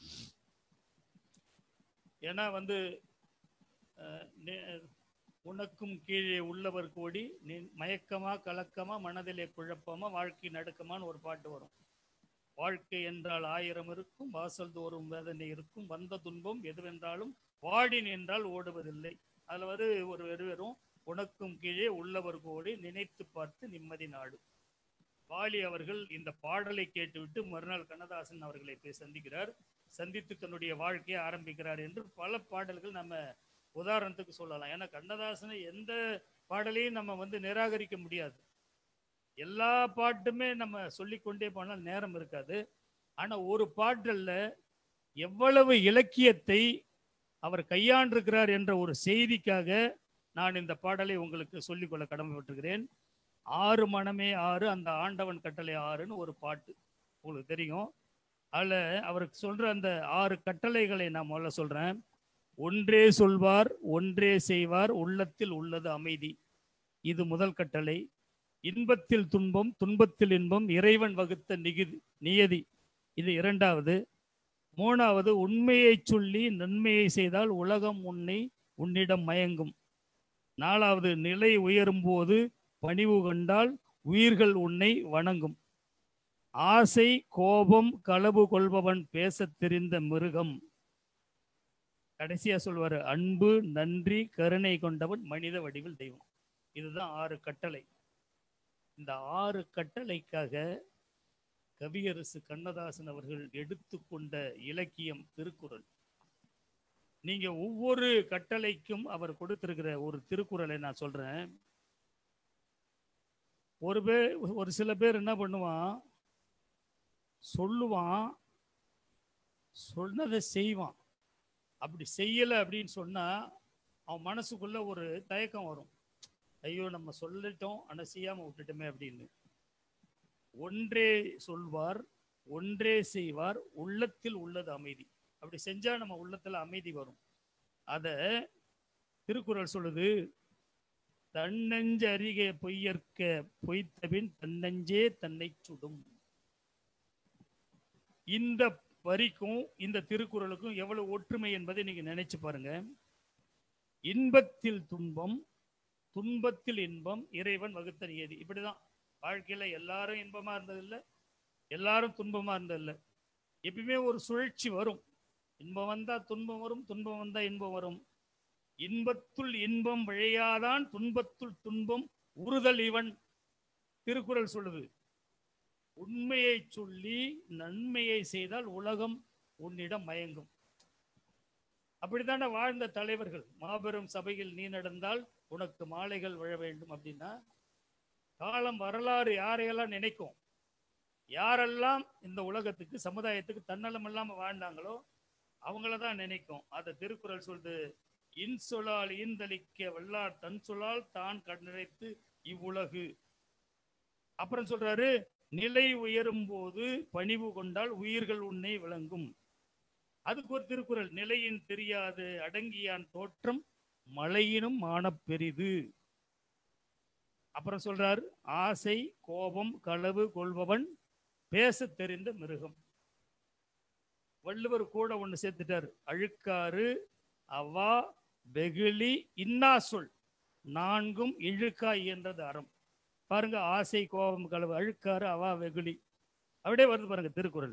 ஏன்னா வந்து அஹ், நே- உனக்கும் கீழே உள்ளவர் கோடி நீ மயக்கமா கலக்கமா மனதிலே குழப்பமா வாழ்க்கை நடுக்கமான்னு ஒரு பாட்டு வரும் வாழ்க்கை என்றால் ஆயிரம் இருக்கும் வாசல் தோறும் வேதனை இருக்கும் வந்த துன்பம் எதுவென்றாலும் வாடி நின்றால் ஓடுவதில்லை அதுல வந்து ஒரு வெறு வெறும் உனக்கும் கீழே உள்ளவர் கோடி நினைத்து பார்த்து நிம்மதி நாடு வாலி அவர்கள் இந்த பாடலை கேட்டுவிட்டு மறுநாள் கண்ணதாசன் அவர்களை போய் சந்திக்கிறார் சந்தித்து தன்னுடைய வாழ்க்கையை ஆரம்பிக்கிறார் என்று பல பாடல்கள் நம்ம உதாரணத்துக்கு சொல்லலாம் ஏன்னா கண்ணதாசனை எந்த பாடலையும் நம்ம வந்து நிராகரிக்க முடியாது எல்லா பாட்டுமே நம்ம சொல்லிக்கொண்டே போனால் நேரம் இருக்காது ஆனா ஒரு பாடல்ல எவ்வளவு இலக்கியத்தை அவர் கையாண்டிருக்கிறார் என்ற ஒரு செய்திக்காக நான் இந்த பாடலை உங்களுக்கு சொல்லிக்கொள்ள கடமைப்பட்டிருக்கிறேன் ஆறு மனமே ஆறு அந்த ஆண்டவன் கட்டளை ஆறுன்னு ஒரு பாட்டு உங்களுக்கு தெரியும் அதில் அவருக்கு சொல்ற அந்த ஆறு கட்டளைகளை நான் முதல்ல சொல்றேன் ஒன்றே சொல்வார் ஒன்றே செய்வார் உள்ளத்தில் உள்ளது அமைதி இது முதல் கட்டளை இன்பத்தில் துன்பம் துன்பத்தில் இன்பம் இறைவன் வகுத்த நிகிதி நியதி இது இரண்டாவது மூணாவது உண்மையை சொல்லி நன்மையை செய்தால் உலகம் உன்னை உன்னிடம் மயங்கும் நாலாவது நிலை உயரும் போது பணிவு கொண்டால் உயிர்கள் உன்னை வணங்கும் ஆசை கோபம் களவு கொள்பவன் பேசத் தெரிந்த மிருகம் கடைசியா சொல்வாரு அன்பு நன்றி கருணை கொண்டவன் மனித வடிவில் தெய்வம் இதுதான் ஆறு கட்டளை இந்த ஆறு கட்டளைக்காக கவியரசு கண்ணதாசன் அவர்கள் எடுத்துக்கொண்ட இலக்கியம் திருக்குறள் நீங்க ஒவ்வொரு கட்டளைக்கும் அவர் கொடுத்திருக்கிற ஒரு திருக்குறளை நான் சொல்றேன் ஒரு பேர் ஒரு சில பேர் என்ன பண்ணுவான் சொல்லுவான் சொன்னதை செய்வான் அப்படி செய்யலை அப்படின்னு சொன்னா அவன் மனசுக்குள்ள ஒரு தயக்கம் வரும் ஐயோ நம்ம சொல்லிட்டோம் ஆனால் செய்யாம விட்டுட்டோமே அப்படின்னு ஒன்றே சொல்வார் ஒன்றே செய்வார் உள்ளத்தில் உள்ளது அமைதி அப்படி செஞ்சா நம்ம உள்ளத்துல அமைதி வரும் அத திருக்குறள் சொல்லுது தன்னஞ்ச அறிக பொய்யற்க பொய்த்தபின் தன்னஞ்சே தன்னை சுடும் இந்த வரிக்கும் இந்த திருக்குறளுக்கும் எவ்வளவு ஒற்றுமை என்பதை நீங்க நினைச்சு பாருங்க இன்பத்தில் துன்பம் துன்பத்தில் இன்பம் இறைவன் வகுத்த நியதி இப்படிதான் வாழ்க்கையில எல்லாரும் இன்பமா இருந்ததில்ல எல்லாரும் துன்பமா இருந்ததில்ல எப்பயுமே ஒரு சுழற்சி வரும் இன்பம் வந்தா துன்பம் வரும் துன்பம் வந்தா இன்பம் வரும் இன்பத்துள் இன்பம் விழையாதான் துன்பத்துள் துன்பம் உறுதல் இவன் திருக்குறள் சொல்லுது உண்மையை சொல்லி நன்மையை செய்தால் உலகம் உன்னிடம் மயங்கும் அப்படித்தானே வாழ்ந்த தலைவர்கள் மாபெரும் சபையில் நீ நடந்தால் உனக்கு மாலைகள் விழ வேண்டும் அப்படின்னா காலம் வரலாறு யாரையெல்லாம் நினைக்கும் யாரெல்லாம் இந்த உலகத்துக்கு சமுதாயத்துக்கு தன்னலம் இல்லாம வாழ்ந்தாங்களோ அவங்கள தான் நினைக்கும் அதை திருக்குறள் சொல்லுது இன்சொலால் ஈந்தளிக்க வல்லார் தன் சொலால் தான் கண்ணிறைத்து இவ்வுலகு அப்புறம் சொல்றாரு நிலை உயரும் போது பணிவு கொண்டால் உயிர்கள் உன்னை விளங்கும் அதுக்கு ஒரு திருக்குறள் நிலையின் தெரியாது அடங்கியான் தோற்றம் மழையினும் மானப் பெரிது அப்புறம் சொல்றார் ஆசை கோபம் களவு கொள்பவன் பேசத் தெரிந்த மிருகம் வள்ளுவர் கூட ஒண்ணு சேர்த்துட்டார் அழுக்காறு அவா வெகுளி இன்னா சொல் நான்கும் இழுக்காய் என்றது அறம் பாருங்க ஆசை கோபம் களவு அழுக்காறு அவா வெகுளி அப்படியே வருது பாருங்க திருக்குறள்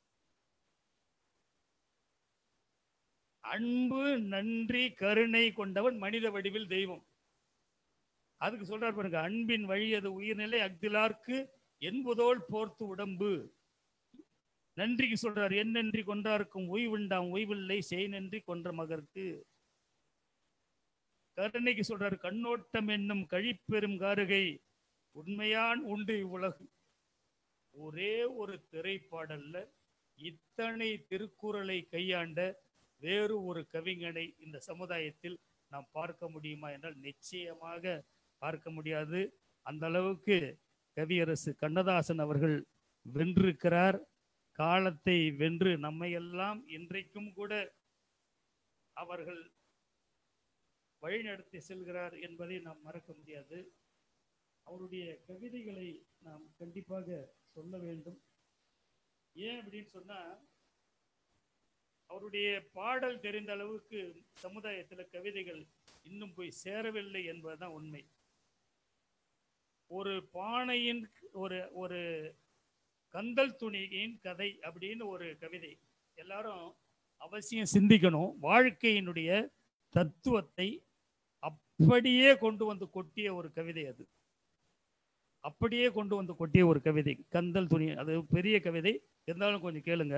அன்பு நன்றி கருணை கொண்டவன் மனித வடிவில் தெய்வம் அதுக்கு சொல்றார் பாருங்க அன்பின் வழி அது உயிர்நிலை அக்திலார்க்கு என்பதோல் போர்த்து உடம்பு நன்றிக்கு சொல்றார் என் நன்றி கொன்றார்க்கும் ஓய்வுண்டாம் ஓய்வில்லை செய் நன்றி கொன்ற மகற்கு கருணைக்கு சொல்றார் கண்ணோட்டம் என்னும் கழிப்பெரும் காருகை உண்மையான் உண்டு இவ்வுலகு ஒரே ஒரு திரைப்பாடல்ல இத்தனை திருக்குறளை கையாண்ட வேறு ஒரு கவிஞனை இந்த சமுதாயத்தில் நாம் பார்க்க முடியுமா என்றால் நிச்சயமாக பார்க்க முடியாது அந்த அளவுக்கு கவியரசு கண்ணதாசன் அவர்கள் வென்றிருக்கிறார் காலத்தை வென்று நம்மையெல்லாம் இன்றைக்கும் கூட அவர்கள் வழிநடத்தி செல்கிறார் என்பதை நாம் மறக்க முடியாது அவருடைய கவிதைகளை நாம் கண்டிப்பாக சொல்ல வேண்டும் ஏன் அப்படின்னு சொன்னா அவருடைய பாடல் தெரிந்த அளவுக்கு சமுதாயத்துல கவிதைகள் இன்னும் போய் சேரவில்லை என்பதுதான் உண்மை ஒரு பானையின் ஒரு ஒரு கந்தல் துணியின் கதை அப்படின்னு ஒரு கவிதை எல்லாரும் அவசியம் சிந்திக்கணும் வாழ்க்கையினுடைய தத்துவத்தை அப்படியே கொண்டு வந்து கொட்டிய ஒரு கவிதை அது அப்படியே கொண்டு வந்து கொட்டிய ஒரு கவிதை கந்தல் துணி அது பெரிய கவிதை இருந்தாலும் கொஞ்சம் கேளுங்க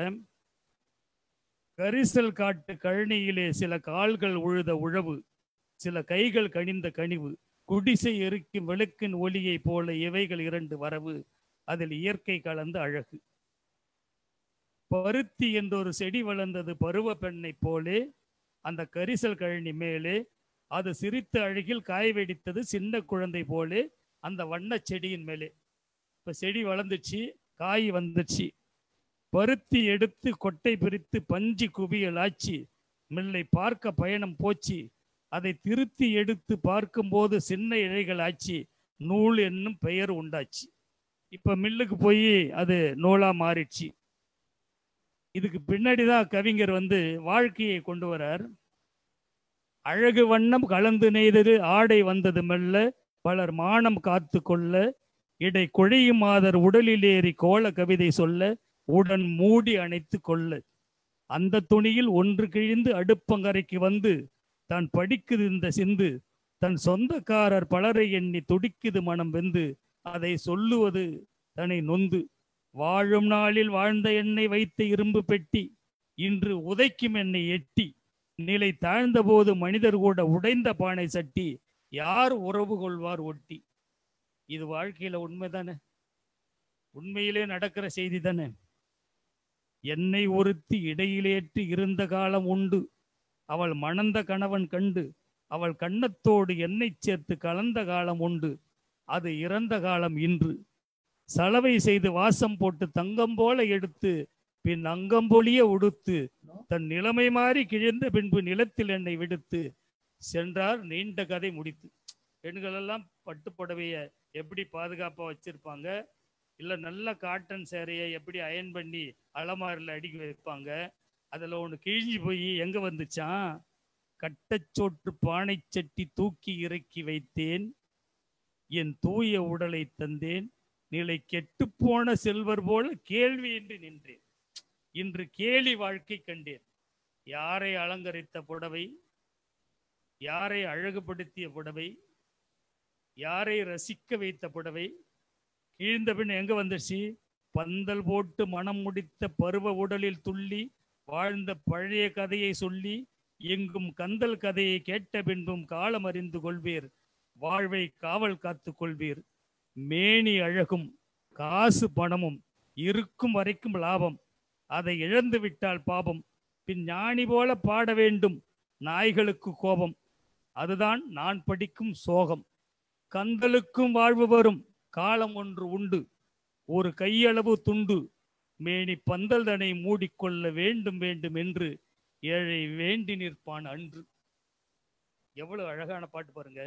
கரிசல் காட்டு கழனியிலே சில கால்கள் உழுத உழவு சில கைகள் கனிந்த கனிவு குடிசை எருக்கும் விளக்கின் ஒளியை போல இவைகள் இரண்டு வரவு அதில் இயற்கை கலந்த அழகு பருத்தி என்றொரு செடி வளர்ந்தது பருவ பெண்ணைப் போலே அந்த கரிசல் கழனி மேலே அது சிரித்த அழகில் காய் வெடித்தது சின்ன குழந்தை போலே அந்த வண்ண செடியின் மேலே இப்ப செடி வளர்ந்துச்சு காய் வந்துச்சு பருத்தி எடுத்து கொட்டை பிரித்து பஞ்சி குவியல் ஆச்சு மில்லை பார்க்க பயணம் போச்சு அதை திருத்தி எடுத்து பார்க்கும்போது சின்ன இழைகள் ஆச்சு நூல் என்னும் பெயர் உண்டாச்சு இப்ப மில்லுக்கு போய் அது நூலா மாறிடுச்சு இதுக்கு பின்னாடி தான் கவிஞர் வந்து வாழ்க்கையை கொண்டு வரார் அழகு வண்ணம் கலந்து நெய்தது ஆடை வந்தது மெல்ல பலர் மானம் காத்து கொள்ள இடை குழையும் மாதர் உடலில் ஏறி கோல கவிதை சொல்ல உடன் மூடி அணைத்து கொள்ள அந்த துணியில் ஒன்று கிழிந்து அடுப்பங்கரைக்கு வந்து தான் படிக்குது இந்த சிந்து தன் சொந்தக்காரர் பலரை எண்ணி துடிக்குது மனம் வெந்து அதை சொல்லுவது தன்னை நொந்து வாழும் நாளில் வாழ்ந்த எண்ணெய் வைத்த இரும்பு பெட்டி இன்று உதைக்கும் என்னை எட்டி நிலை தாழ்ந்த போது மனிதர் கூட உடைந்த பானை சட்டி யார் உறவு கொள்வார் ஒட்டி இது வாழ்க்கையில உண்மைதானே உண்மையிலே நடக்கிற செய்தி தானே என்னை ஒருத்தி இடையிலேற்று இருந்த காலம் உண்டு அவள் மணந்த கணவன் கண்டு அவள் கண்ணத்தோடு எண்ணெய் சேர்த்து கலந்த காலம் உண்டு அது இறந்த காலம் இன்று சலவை செய்து வாசம் போட்டு தங்கம் போல எடுத்து பின் அங்கம்பொழிய உடுத்து தன் நிலைமை மாறி கிழிந்த பின்பு நிலத்தில் என்னை விடுத்து சென்றார் நீண்ட கதை முடித்து பெண்கள் எல்லாம் பட்டு புடவைய எப்படி பாதுகாப்பா வச்சிருப்பாங்க இல்ல நல்ல காட்டன் சேரையை எப்படி அயன் பண்ணி அலமாரில் அடுக்கி வைப்பாங்க அதுல ஒண்ணு கிழிஞ்சு போய் எங்க வந்துச்சான் கட்டச்சோற்று பானை சட்டி தூக்கி இறக்கி வைத்தேன் என் தூய உடலை தந்தேன் நிலை கெட்டுப்போன செல்வர் போல கேள்வி என்று நின்றேன் இன்று கேலி வாழ்க்கை கண்டேன் யாரை அலங்கரித்த புடவை யாரை அழகுபடுத்திய புடவை யாரை ரசிக்க வைத்த புடவை கீழ்ந்த பின் எங்க வந்துச்சு பந்தல் போட்டு மனம் முடித்த பருவ உடலில் துள்ளி வாழ்ந்த பழைய கதையை சொல்லி எங்கும் கந்தல் கதையை கேட்ட பின்பும் காலம் அறிந்து கொள்வீர் வாழ்வை காவல் காத்து கொள்வீர் மேனி அழகும் காசு பணமும் இருக்கும் வரைக்கும் லாபம் அதை இழந்து விட்டால் பாபம் பின் ஞானி போல பாட வேண்டும் நாய்களுக்கு கோபம் அதுதான் நான் படிக்கும் சோகம் கந்தலுக்கும் வாழ்வு வரும் காலம் ஒன்று உண்டு ஒரு கையளவு துண்டு மேனி பந்தல் தனை மூடிக்கொள்ள வேண்டும் வேண்டும் என்று ஏழை வேண்டி நிற்பான் அன்று எவ்வளவு அழகான பாட்டு பாருங்க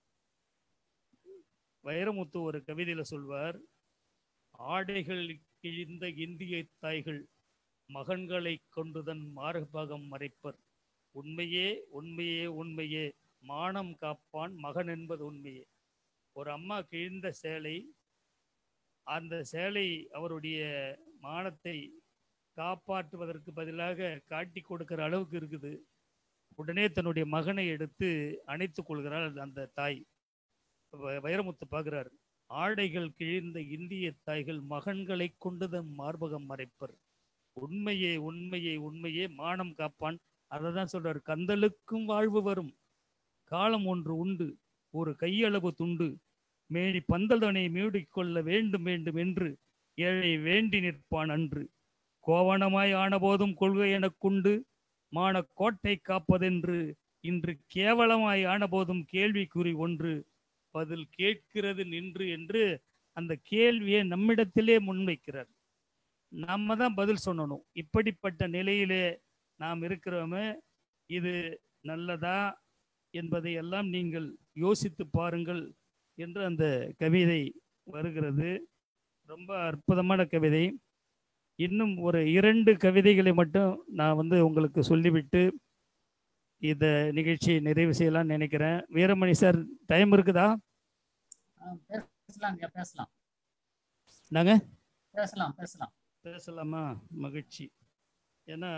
வைரமுத்து ஒரு கவிதையில சொல்வார் ஆடைகள் கிழிந்த இந்திய தாய்கள் மகன்களை கொண்டுதன் மார்பகம் மறைப்பர் உண்மையே உண்மையே உண்மையே மானம் காப்பான் மகன் என்பது உண்மையே ஒரு அம்மா கிழிந்த சேலை அந்த சேலை அவருடைய மானத்தை காப்பாற்றுவதற்கு பதிலாக காட்டி கொடுக்கிற அளவுக்கு இருக்குது உடனே தன்னுடைய மகனை எடுத்து அணைத்துக் கொள்கிறார் அந்த தாய் வ- வைரமுத்து பார்க்கிறார் ஆடைகள் கிழிந்த இந்திய தாய்கள் மகன்களை கொண்டுதன் மார்பகம் மறைப்பர் உண்மையே உண்மையே உண்மையே மானம் காப்பான் அதை தான் சொல்றார் கந்தலுக்கும் வாழ்வு வரும் காலம் ஒன்று உண்டு ஒரு கையளவு துண்டு மேடி பந்தல்தனை மூடிக்கொள்ள வேண்டும் வேண்டும் என்று ஏழை வேண்டி நிற்பான் அன்று கோவணமாய் ஆனபோதும் கொள்கை எனக்குண்டு மான கோட்டை காப்பதென்று இன்று கேவலமாய் ஆனபோதும் கேள்விக்குறி ஒன்று பதில் கேட்கிறது நின்று என்று அந்த கேள்வியை நம்மிடத்திலே முன்வைக்கிறார் நம்ம தான் பதில் சொல்லணும் இப்படிப்பட்ட நிலையிலே நாம் இருக்கிறோமே இது நல்லதா என்பதை எல்லாம் நீங்கள் யோசித்து பாருங்கள் என்று அந்த கவிதை வருகிறது ரொம்ப அற்புதமான கவிதை இன்னும் ஒரு இரண்டு கவிதைகளை மட்டும் நான் வந்து உங்களுக்கு சொல்லிவிட்டு இந்த நிகழ்ச்சியை நிறைவு செய்யலாம்னு நினைக்கிறேன் வீரமணி சார் டைம் இருக்குதா ஆ, பேசலாங்க பேசலாம் நாங்க பேசலாம் பேசலாம் பேசலாமா மகிழ்ச்சி ஏன்னா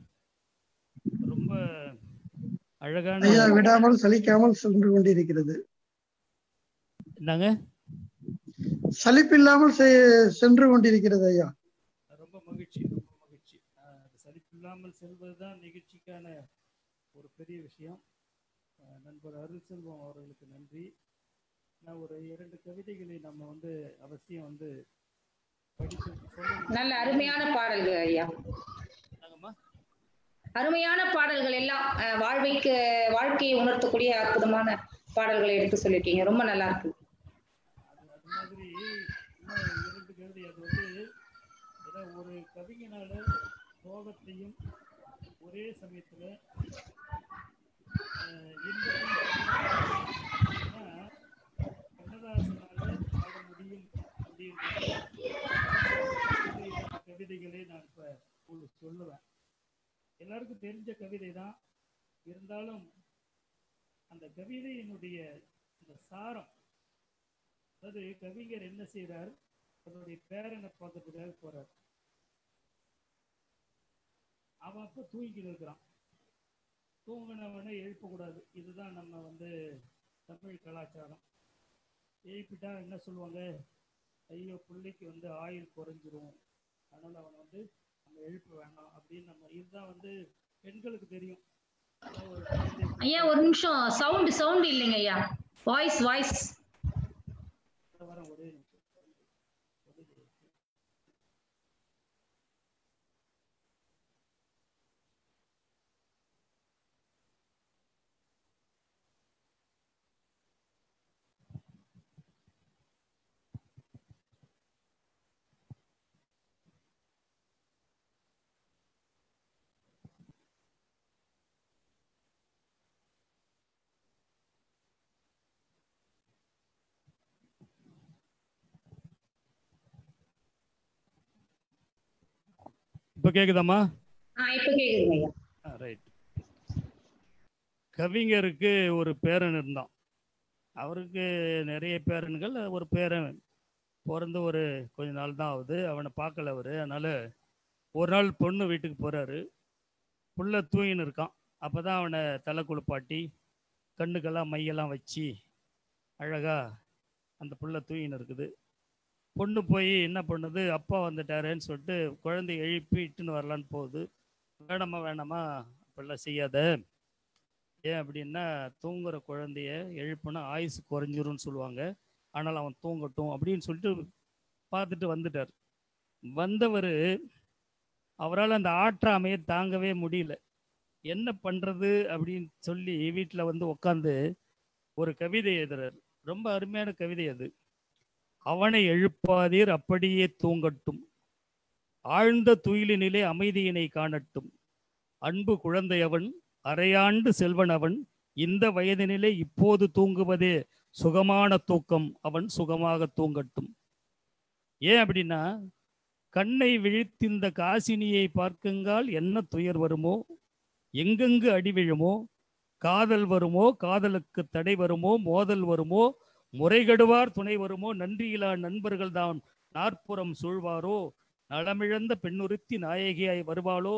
ரொம்ப அழகான ஐயா விடாமல் சலிக்காமல் சென்று கொண்டிருக்கிறது நாங்க சலிப்பில்லாமல் செ- சென்று கொண்டிருக்கிறது ஐயா ரொம்ப மகிழ்ச்சி ரொம்ப மகிழ்ச்சி ஆஹ் அது சலிப்பில்லாமல் செல்வதுதான் நிகழ்ச்சிக்கான ஒரு பெரிய விஷயம் ஆஹ் நண்பர் அருள் செல்வம் அவர்களுக்கு நன்றி நான் ஒரு இரண்டு கவிதைகளை நம்ம வந்து அவசியம் வந்து படித்து சொல்ல நல்ல அருமையான பாடல்கள் ஐயா நாங்கம்மா அருமையான பாடல்கள் எல்லாம் அஹ், வாழ்வைக்கு வாழ்க்கையை உணர்த்தக்கூடிய அற்புதமான பாடல்களை எடுத்து சொல்லியிருக்கீங்க ரொம்ப நல்லா இருக்கு அது அது மாதிரி இன்னும் இரண்டு கவிதை அது வந்து அதான் ஒரு கவிஞனால சோகத்தையும் ஒரே சமயத்துல அஹ், இன்பத்தையும் ஆனா, கண்ணதாசனால பாட முடியும் அப்படின்ற கவிதைகளை நான் இப்ப உங்களுக்கு சொல்லுவேன் எல்லாருக்கும் தெரிஞ்ச கவிதை தான் இருந்தாலும் அந்த கவிதையினுடைய அந்த சாரம் அதாவது கவிஞர் என்ன செய்றார் தன்னுடைய பேரனை பார்க்கறதுக்காக போறார் அவன் அப்ப தூங்கிட்டு இருக்கிறான் தூங்கினவனை எழுப்பக்கூடாது இதுதான் நம்ம வந்து தமிழ் கலாச்சாரம் எழுப்பிட்டா என்ன சொல்லுவாங்க ஐயோ பிள்ளைக்கு வந்து ஆயுள் குறைஞ்சிரும் அதனால அவனை வந்து நம்ம எழுப்ப வேண்டாம் அப்படின்னு நம்ம இதுதான் வந்து பெண்களுக்கு தெரியும் அதாவது ஒரு குழந்தை ஐயா ஒரு நிமிஷம் சவுண்ட் சவுண்ட் இல்லைங்க ஐயா வாய்ஸ் வாய்ஸ் வர ஒரே நிமிஷம் ஒரே நிமிஷம். இப்ப கேக்குதாம்மா ஆ இப்ப கேக்குதுங்க ஐயா ரைட் கவிஞருக்கு ஒரு பேரன் இருந்தான் அவருக்கு நிறைய பேரன்கள் ஒரு பேரன் பிறந்து ஒரு கொஞ்ச நாள் தான் ஆகுது அவனை பார்க்கல அவரு அதனால ஒரு நாள் பொண்ணு வீட்டுக்கு போறாரு புள்ள தூங்கின்னு இருக்கான் அப்பதான் அவனை தலை குளிப்பாட்டி கண்ணுக்கெல்லாம் மையெல்லாம் வச்சு அழகா அந்த புள்ள தூங்கின்னு இருக்குது பொண்ணு போய் என்ன பண்ணுது அப்பா வந்துட்டாரேன்னு சொல்லிட்டு குழந்தைய எழுப்பி இட்டுன்னு வரலான்னு போகுது வேணாமா வேணாமா அப்படிலாம் செய்யாத ஏன் அப்படின்னா தூங்குற குழந்தைய எழுப்புனா ஆயுசு குறைஞ்சிரும்னு சொல்லுவாங்க ஆனால் அவன் தூங்கட்டும் அப்படின்னு சொல்லிட்டு பார்த்துட்டு வந்துட்டார் வந்தவர் அவரால் அந்த ஆற்றாமையை தாங்கவே முடியல என்ன பண்ணுறது அப்படின்னு சொல்லி வீட்டில் வந்து உட்காந்து ஒரு கவிதை எழுதுறார் ரொம்ப அருமையான கவிதை அது அவனை எழுப்பாதீர் அப்படியே தூங்கட்டும் ஆழ்ந்த துயிலினிலே அமைதியினை காணட்டும் அன்பு குழந்தை அவன் அரையாண்டு செல்வன் அவன் இந்த வயதினிலே இப்போது தூங்குவதே சுகமான தூக்கம் அவன் சுகமாக தூங்கட்டும் ஏன் அப்படின்னா கண்ணை விழித்திந்த காசினியை பார்க்குங்கால் என்ன துயர் வருமோ எங்கெங்கு அடி விழுமோ காதல் வருமோ காதலுக்கு தடை வருமோ மோதல் வருமோ முறைகெடுவார் துணை வருமோ நன்றியிலா நண்பர்கள் தான் நாற்புறம் சூழ்வாரோ நலமிழந்த பெண்ணுறுத்தி நாயகியாய் வருவாளோ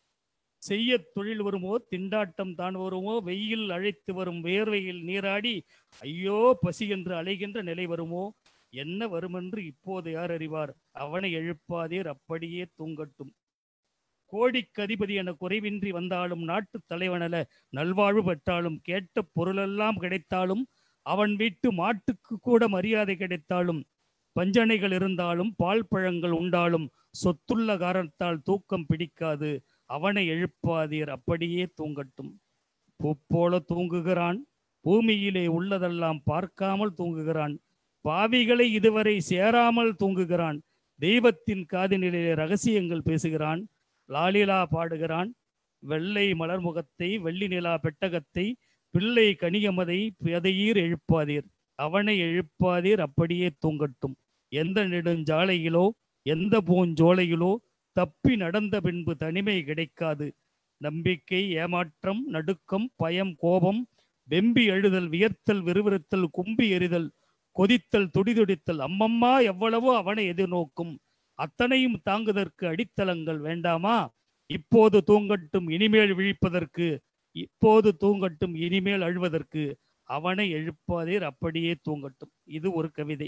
செய்ய தொழில் வருமோ திண்டாட்டம் தான் வருமோ வெயில் அழைத்து வரும் வேர்வையில் நீராடி ஐயோ பசி என்று அலைகின்ற நிலை வருமோ என்ன வருமென்று இப்போது யார் அறிவார் அவனை எழுப்பாதீர் அப்படியே தூங்கட்டும் கோடிக்கதிபதி என குறைவின்றி வந்தாலும் நாட்டு தலைவனல நல்வாழ்வு பெற்றாலும் கேட்ட பொருளெல்லாம் கிடைத்தாலும் அவன் வீட்டு மாட்டுக்கு கூட மரியாதை கிடைத்தாலும் பஞ்சனைகள் இருந்தாலும் பால் பழங்கள் உண்டாலும் சொத்துள்ள காரணத்தால் தூக்கம் பிடிக்காது அவனை எழுப்பாதீர் அப்படியே தூங்கட்டும் பூப்போல தூங்குகிறான் பூமியிலே உள்ளதெல்லாம் பார்க்காமல் தூங்குகிறான் பாவிகளை இதுவரை சேராமல் தூங்குகிறான் தெய்வத்தின் காதினிலே ரகசியங்கள் பேசுகிறான் லாலிலா பாடுகிறான் வெள்ளை மலர்முகத்தை வெள்ளி நிலா பெட்டகத்தை பிள்ளை கனியமதை எதையீர் எழுப்பாதீர் அவனை எழுப்பாதீர் அப்படியே தூங்கட்டும் எந்த நெடுஞ்சாலையிலோ எந்த பூஞ்சோலையிலோ தப்பி நடந்த பின்பு தனிமை கிடைக்காது நம்பிக்கை ஏமாற்றம் நடுக்கம் பயம் கோபம் வெம்பி எழுதல் வியர்த்தல் விறுவிறுத்தல் கும்பி எறிதல் கொதித்தல் துடிதுடித்தல் அம்மம்மா எவ்வளவோ அவனை எதிர்நோக்கும் அத்தனையும் தாங்குதற்கு அடித்தளங்கள் வேண்டாமா இப்போது தூங்கட்டும் இனிமேல் விழிப்பதற்கு இப்போது தூங்கட்டும் இனிமேல் அழுவதற்கு அவனை எழுப்பாதீர் அப்படியே தூங்கட்டும் இது ஒரு கவிதை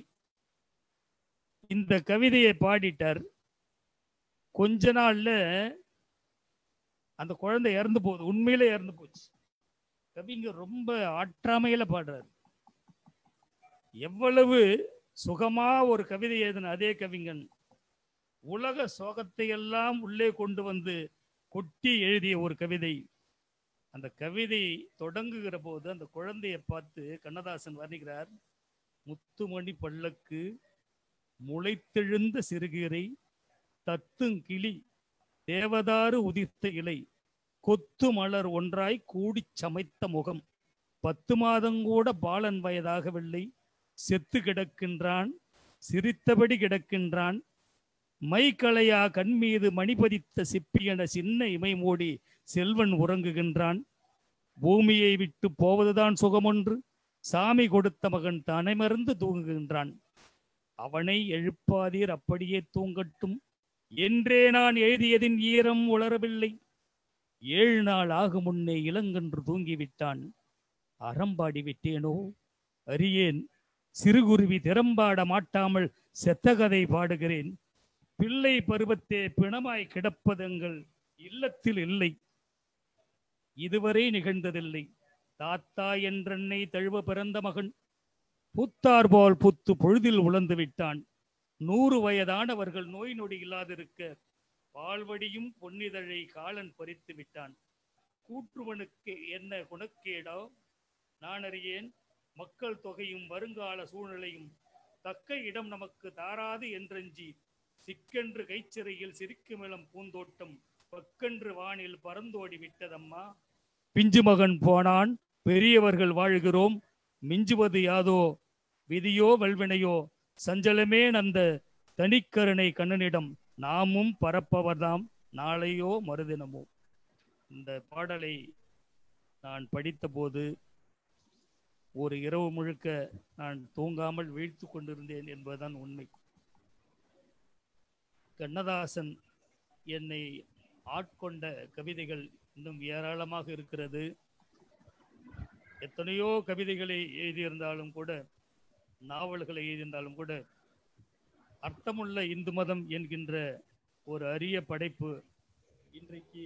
இந்த கவிதையை பாடிட்டார் கொஞ்ச நாள்ல அந்த குழந்தை இறந்து போகுது உண்மையிலே இறந்து போச்சு கவிஞர் ரொம்ப ஆற்றாமையில பாடுறாரு எவ்வளவு சுகமா ஒரு கவிதை எழுதின அதே கவிஞன் உலக சோகத்தை எல்லாம் உள்ளே கொண்டு வந்து கொட்டி எழுதிய ஒரு கவிதை அந்த கவிதை தொடங்குகிற போது அந்த குழந்தையை பார்த்து கண்ணதாசன் வர்ணிக்கிறார் முத்துமணி பல்லக்கு முளைத்தெழுந்த சிறுகீரை தத்துங்கிளி தேவதாரு உதிர்த்த இலை கொத்து மலர் ஒன்றாய் கூடிச் சமைத்த முகம் பத்து மாதங்கூட பாலன் வயதாகவில்லை செத்து கிடக்கின்றான் சிரித்தபடி கிடக்கின்றான் மைக்களையா கண் மீது மணிபதித்த சிப்பியன சின்ன இமை மூடி செல்வன் உறங்குகின்றான் பூமியை விட்டு போவதுதான் சுகமொன்று சாமி கொடுத்த மகன் தனைமறந்து தூங்குகின்றான் அவனை எழுப்பாதீர் அப்படியே தூங்கட்டும் என்றே நான் எழுதியதின் ஈரம் உளரவில்லை ஏழு நாள் ஆகும் முன்னே இளங்கன்று தூங்கிவிட்டான் அறம்பாடி விட்டேனோ அறியேன் சிறுகுருவி திறம்பாட மாட்டாமல் செத்த கதை பாடுகிறேன் பிள்ளை பருவத்தே பிணமாய் கிடப்பதெங்கள் இல்லத்தில் இல்லை இதுவரை நிகழ்ந்ததில்லை தாத்தா என்றென்னை தழுவ பிறந்த மகன் புத்தார் போல் புத்து பொழுதில் உழந்து விட்டான் நூறு வயதானவர்கள் நோய் நொடி இல்லாதிருக்க பால்வடியும் பொன்னிதழை காலன் பறித்து விட்டான் கூற்றுவனுக்கு என்ன குணக்கேடோ நான் அறியேன் மக்கள் தொகையும் வருங்கால சூழ்நிலையும் தக்க இடம் நமக்கு தாராது என்றெஞ்சி சிக்கென்று கைச்சிறையில் சிரிக்குமிளம் பூந்தோட்டம் பக்கென்று வானில் பறந்தோடி விட்டதம்மா பிஞ்சு மகன் போனான் பெரியவர்கள் வாழ்கிறோம் மிஞ்சுவது யாதோ விதியோ வல்வினையோ சஞ்சலமே அந்த தனிக்கருணை கண்ணனிடம் நாமும் பரப்பவர்தாம் நாளையோ மறுதினமோ இந்த பாடலை நான் படித்தபோது ஒரு இரவு முழுக்க நான் தூங்காமல் வீழ்த்து கொண்டிருந்தேன் என்பதுதான் உண்மை கண்ணதாசன் என்னை ஆட்கொண்ட கவிதைகள் இன்னும் ஏராளமாக இருக்கிறது எத்தனையோ கவிதைகளை எழுதியிருந்தாலும் கூட நாவல்களை எழுதியிருந்தாலும் கூட அர்த்தமுள்ள இந்து மதம் என்கின்ற ஒரு அரிய படைப்பு இன்றைக்கு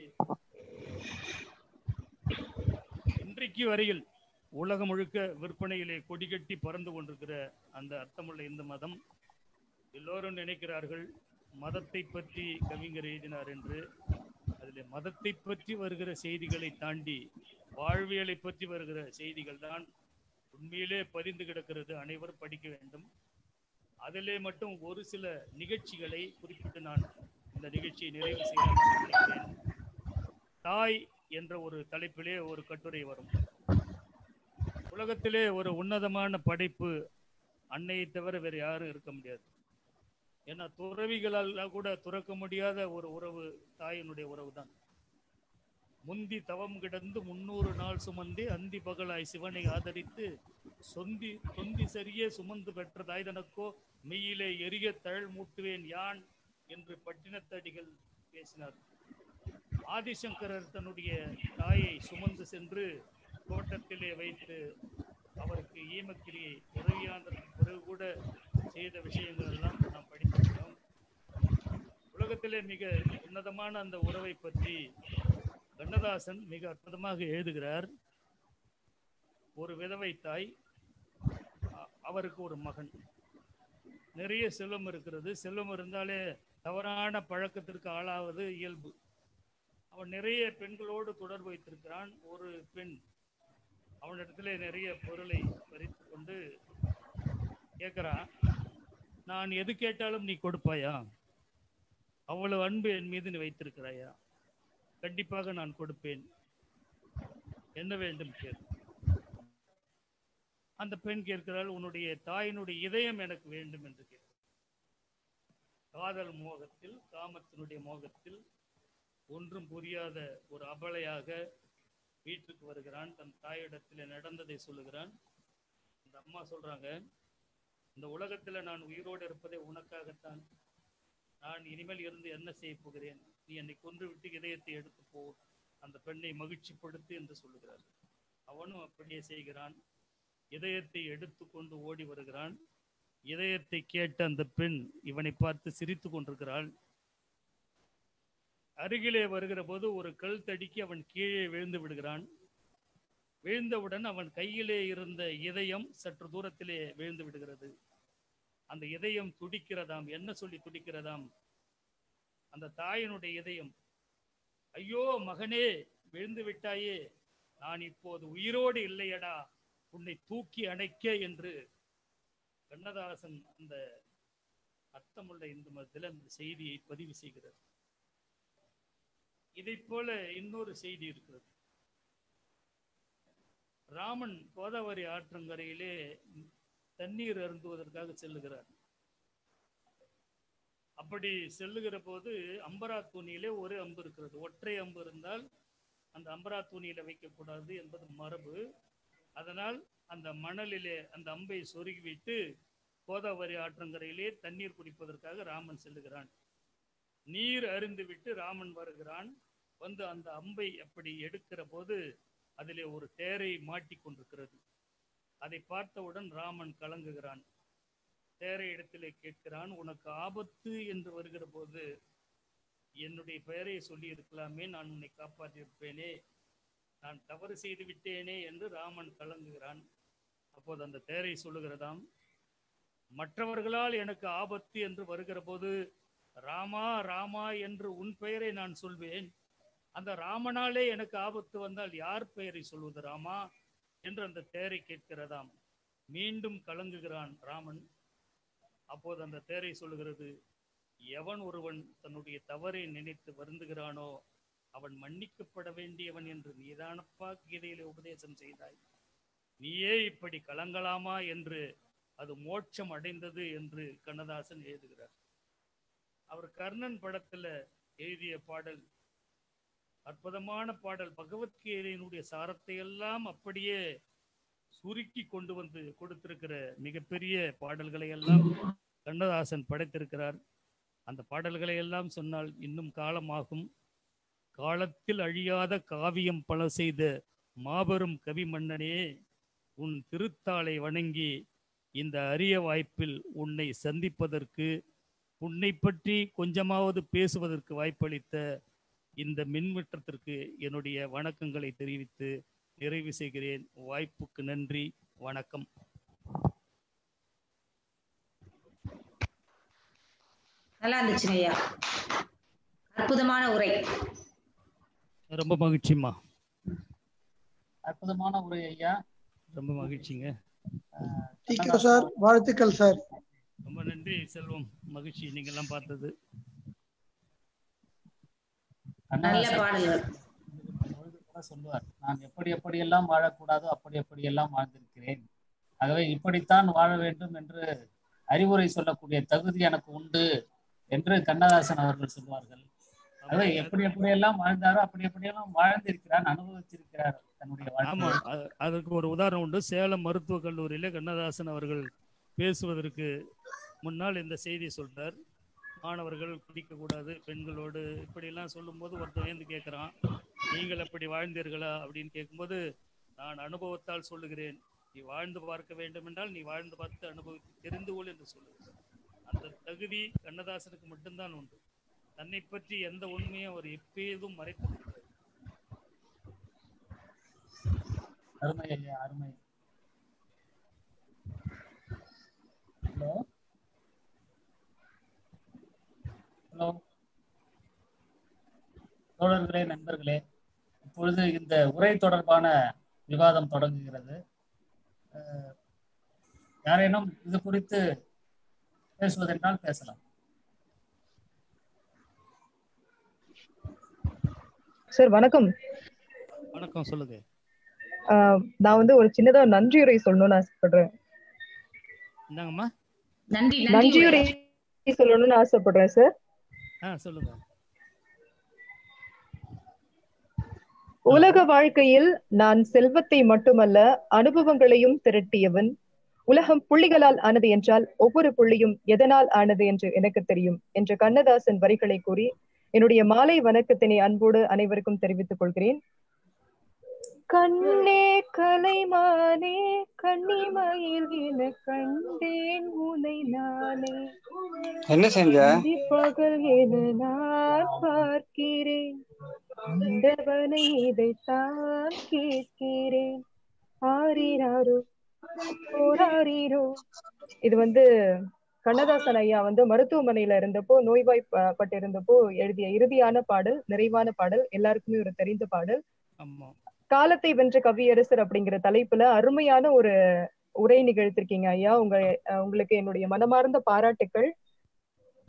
இன்றைக்கு வரையில் உலகம் முழுக்க விற்பனையிலே கொடிகட்டி பறந்து கொண்டிருக்கிற அந்த அர்த்தமுள்ள இந்து மதம் எல்லோரும் நினைக்கிறார்கள் மதத்தை பற்றி கவிஞர் எழுதினார் என்று அதில் மதத்தை பற்றி வருகிற செய்திகளை தாண்டி வாழ்வியலை பற்றி வருகிற செய்திகள் தான் உண்மையிலே பதிந்து கிடக்கிறது அனைவரும் படிக்க வேண்டும் அதிலே மட்டும் ஒரு சில நிகழ்ச்சிகளை குறிப்பிட்டு நான் இந்த நிகழ்ச்சியை நிறைவு செய்யலாம் என்று நினைக்கிறேன். தாய் என்ற ஒரு தலைப்பிலே ஒரு கட்டுரை வரும் உலகத்திலே ஒரு உன்னதமான படைப்பு அன்னையை தவிர வேறு யாரும் இருக்க முடியாது ஏன்னா துறவிகளால் கூட துறக்க முடியாத ஒரு உறவு தாயினுடைய உறவு தான் முந்தி தவம் கிடந்து முன்னூறு நாள் சுமந்து அந்தி பகலாய் சிவனை ஆதரித்து சொந்தி தொந்தி சரியே சுமந்து பெற்ற தாய் தனக்கோ மெய்யிலே எரிய தழல் மூட்டுவேன் யான் என்று பட்டினத்தடிகள் பேசினார் ஆதிசங்கரர் தன்னுடைய தாயை சுமந்து சென்று தோட்டத்திலே வைத்து அவருக்கு ஈமக்கிரியை உதவியானதற்கு பிறகு கூட செய்த விஷயங்கள் எல்லாம் நாம் படித்திருக்கிறோம் உலகத்திலே மிக உன்னதமான அந்த உறவை பற்றி கண்ணதாசன் மிக அற்புதமாக எழுதுகிறார் ஒரு விதவை தாய் அ- அவருக்கு ஒரு மகன் நிறைய செல்வம் இருக்கிறது செல்வம் இருந்தாலே தவறான பழக்கத்திற்கு ஆளாவது இயல்பு அவன் நிறைய பெண்களோடு தொடர்பு வைத்திருக்கிறான் ஒரு பெண் அவனிடத்திலே நிறைய பொருளை பறித்து கொண்டு கேட்கிறான் நான் எது கேட்டாலும் நீ கொடுப்பாயா அவ்வளவு அன்பு என் மீது நீ வைத்திருக்கிறாயா கண்டிப்பாக நான் கொடுப்பேன் என்ன வேண்டும் கேள் அந்த பெண் கேட்கிறாள் உன்னுடைய தாயினுடைய இதயம் எனக்கு வேண்டும் என்று கேட்கிறாள் காதல் மோகத்தில் காமத்தினுடைய மோகத்தில் ஒன்றும் புரியாத ஒரு அபலையாக வீட்டுக்கு வருகிறான் தன் தாயிடத்தில் நடந்ததை சொல்லுகிறான் அந்த அம்மா சொல்றாங்க இந்த உலகத்துல நான் உயிரோடு இருப்பதே உனக்காகத்தான் நான் இனிமேல் இருந்து என்ன செய்ய போகிறேன் நீ என்னை கொன்று விட்டு இதயத்தை எடுத்து போ அந்த பெண்ணை மகிழ்ச்சிப்படுத்து என்று சொல்லுகிறார் அவனும் அப்படியே செய்கிறான் இதயத்தை எடுத்துக்கொண்டு ஓடி வருகிறான் இதயத்தை கேட்ட அந்த பெண் இவனை பார்த்து சிரித்து கொண்டிருக்கிறாள் அருகிலே வருகிற போது ஒரு கல் தடிக்கு அவன் கீழே விழுந்து விடுகிறான் விழுந்தவுடன் அவன் கையிலே இருந்த இதயம் சற்று தூரத்திலே விழுந்து விடுகிறது அந்த இதயம் துடிக்கிறதாம் என்ன சொல்லி துடிக்கிறதாம் அந்த தாயினுடைய இதயம் ஐயோ மகனே விழுந்து விட்டாயே நான் இப்போது உயிரோடு இல்லையடா உன்னை தூக்கி அணைக்க என்று கண்ணதாசன் அந்த அர்த்தமுள்ள இந்து மதத்தில் அந்த செய்தியை பதிவு செய்கிறது இதைப் போல இன்னொரு செய்தி இருக்கிறது ராமன் கோதாவரி ஆற்றங்கரையிலே தண்ணீர் அருந்துவதற்காக செல்லுகிறார் அப்படி செல்லுகிற போது அம்பரா தூணியிலே ஒரு அம்பு இருக்கிறது ஒற்றை அம்பு இருந்தால் அந்த அம்பரா தூணியில வைக்கக்கூடாது என்பது மரபு அதனால் அந்த மணலிலே அந்த அம்பை சொருகி வைத்து கோதாவரி ஆற்றங்கரையிலே தண்ணீர் குடிப்பதற்காக ராமன் செல்லுகிறான் நீர் அருந்து விட்டு ராமன் வருகிறான் வந்து அந்த அம்பை அப்படி எடுக்கிற போது அதிலே ஒரு தேரை மாட்டிக்கொண்டிருக்கிறது அதை பார்த்தவுடன் ராமன் கலங்குகிறான் தேரை இடத்திலே கேட்கிறான் உனக்கு ஆபத்து என்று வருகிற போது என்னுடைய பெயரை சொல்லி இருக்கலாமே நான் உன்னை காப்பாற்றியிருப்பேனே நான் தவறு செய்து விட்டேனே என்று ராமன் கலங்குகிறான் அப்போது அந்த தேரை சொல்லுகிறதாம் மற்றவர்களால் எனக்கு ஆபத்து என்று வருகிற போது ராமா ராமா என்று உன் பெயரை நான் சொல்வேன் அந்த ராமனாலே எனக்கு ஆபத்து வந்தால் யார் பெயரை சொல்வது ராமா என்று அந்த தேரை கேட்கிறதாம் மீண்டும் கலங்குகிறான் ராமன் அப்போது அந்த தேரை சொல்லுகிறது எவன் ஒருவன் தன்னுடைய தவறை நினைத்து வருந்துகிறானோ அவன் மன்னிக்கப்பட வேண்டியவன் என்று நீதானப்பா கீதையிலே உபதேசம் செய்தாய் நீயே இப்படி கலங்கலாமா என்று அது மோட்சம் அடைந்தது என்று கண்ணதாசன் எழுதுகிறார் அவர் கர்ணன் படத்துல எழுதிய பாடல் அற்புதமான பாடல் பகவத்கீதையினுடைய சாரத்தை எல்லாம் அப்படியே சுருக்கி கொண்டு வந்து கொடுத்திருக்கிற மிகப்பெரிய பாடல்களை எல்லாம் கண்ணதாசன் படைத்திருக்கிறார் அந்த பாடல்களை எல்லாம் சொன்னால் இன்னும் காலமாகும் காலத்தில் அழியாத காவியம் பல செய்த மாபெரும் கவி மன்னனே உன் திருத்தாளை வணங்கி இந்த அரிய வாய்ப்பில் உன்னை சந்திப்பதற்கு உன்னை பற்றி கொஞ்சமாவது பேசுவதற்கு வாய்ப்பளித்த இந்த மின்வெட்டத்திற்கு என்னுடைய வணக்கங்களை தெரிவித்து நிறைவு செய்கிறேன் வாய்ப்புக்கு நன்றி வணக்கம் நல்லா இருந்துச்சுங்க ஐயா அற்புதமான உரை ரொம்ப மகிழ்ச்சிம்மா அற்புதமான உரை ஐயா ரொம்ப மகிழ்ச்சிங்க அஹ், டிகே சார் வாழ்த்துக்கள் சார் ரொம்ப நன்றி செல்வம் மகிழ்ச்சி நீங்க எல்லாம் பார்த்தது நல்ல கண்ணதாசன் பாடல்கள் பொழுது கூட சொல்லுவார் நான் எப்படி எப்படியெல்லாம் வாழக்கூடாதோ அப்படி எப்படியெல்லாம் வாழ்ந்திருக்கிறேன் ஆகவே இப்படித்தான் வாழ வேண்டும் என்று அறிவுரை சொல்லக்கூடிய தகுதி எனக்கு உண்டு என்று கண்ணதாசன் அவர்கள் சொல்வார்கள் ஆகவே எப்படி எப்படியெல்லாம் வாழ்ந்தாரோ அப்படி எப்படியெல்லாம் வாழ்ந்திருக்கிறார் அனுபவித்திருக்கிறார் தன்னுடைய ஆமா வாழ்க்கை அ- அதற்கு ஒரு உதாரணம் உண்டு சேலம் மருத்துவக் கல்லூரியில கண்ணதாசன் அவர்கள் பேசுவதற்கு முன்னால் இந்த செய்தி சொல்றார் மாணவர்கள் குடிக்கக்கூடாது பெண்களோடு இப்படியெல்லாம் சொல்லும்போது ஒருத்தன் வந்து கேட்குறான் நீங்கள் அப்படி வாழ்ந்தீர்களா அப்படின்னு கேட்கும்போது நான் அனுபவத்தால் சொல்லுகிறேன் நீ வாழ்ந்து பார்க்க வேண்டும் என்றால் நீ வாழ்ந்து பார்த்து அனுபவித்து தெரிந்து கொள் என்று சொல்லுகிறார் அந்த தகுதி கண்ணதாசனுக்கு மட்டும்தான் உண்டு தன்னை பற்றி எந்த உண்மையும் அவர் எப்பேதும் மறைத்தது கிடையாது. அருமை ஐயா அருமை ஹலோ ஹலோ தோழர்களே நண்பர்களே இப்பொழுது இந்த உரை தொடர்பான விவாதம் தொடங்குகிறது அஹ், யாரேனும் இது குறித்து பேசுவதென்றால் பேசலாம் சார் வணக்கம் வணக்கம் சொல்லுங்க ஆஹ் நான் வந்து ஒரு சின்னதா நன்றியுரை சொல்லணும்னு ஆசைப்படுறேன் என்னங்கம்மா நன்றி நன்றி நன்றியுரை சொல்லணும்னு ஆசைப்படுறேன் சார் ஆ சொல்லுங்க உலக வாழ்க்கையில் நான் செல்வத்தை மட்டுமல்ல அனுபவங்களையும் திரட்டியவன் உலகம் புள்ளிகளால் ஆனது என்றால் ஒவ்வொரு புள்ளியும் எதனால் ஆனது என்று எனக்கு தெரியும் என்ற கண்ணதாசன் வரிகளை கூறி என்னுடைய மாலை வணக்கத்தினை அன்போடு அனைவருக்கும் தெரிவித்துக் கொள்கிறேன் கண்ணே கலைமானே கண்ணிமயில் என கண்டேன் உனை நானே என்ன செஞ்ச பகல் என நான் பார்க்கிறேன் ஆண்டவனை இதைத்தான் கேட்கிறேன் ஆரிராரோ போராரிரோ இது வந்து கண்ணதாசன் ஐயா வந்து மருத்துவமனையில இருந்தப்போ நோய்வாய்ப்பட்டு இருந்தப்போ எழுதிய இறுதியான பாடல் நிறைவான பாடல் எல்லாருக்குமே ஒரு தெரிந்த பாடல் ஆமா காலத்தை வென்ற கவியரசர் அப்படிங்கிற தலைப்புல அருமையான ஒரு உரை நிகழ்த்திருக்கீங்க ஐயா உங்க அஹ் உங்களுக்கு என்னுடைய மனமார்ந்த பாராட்டுக்கள்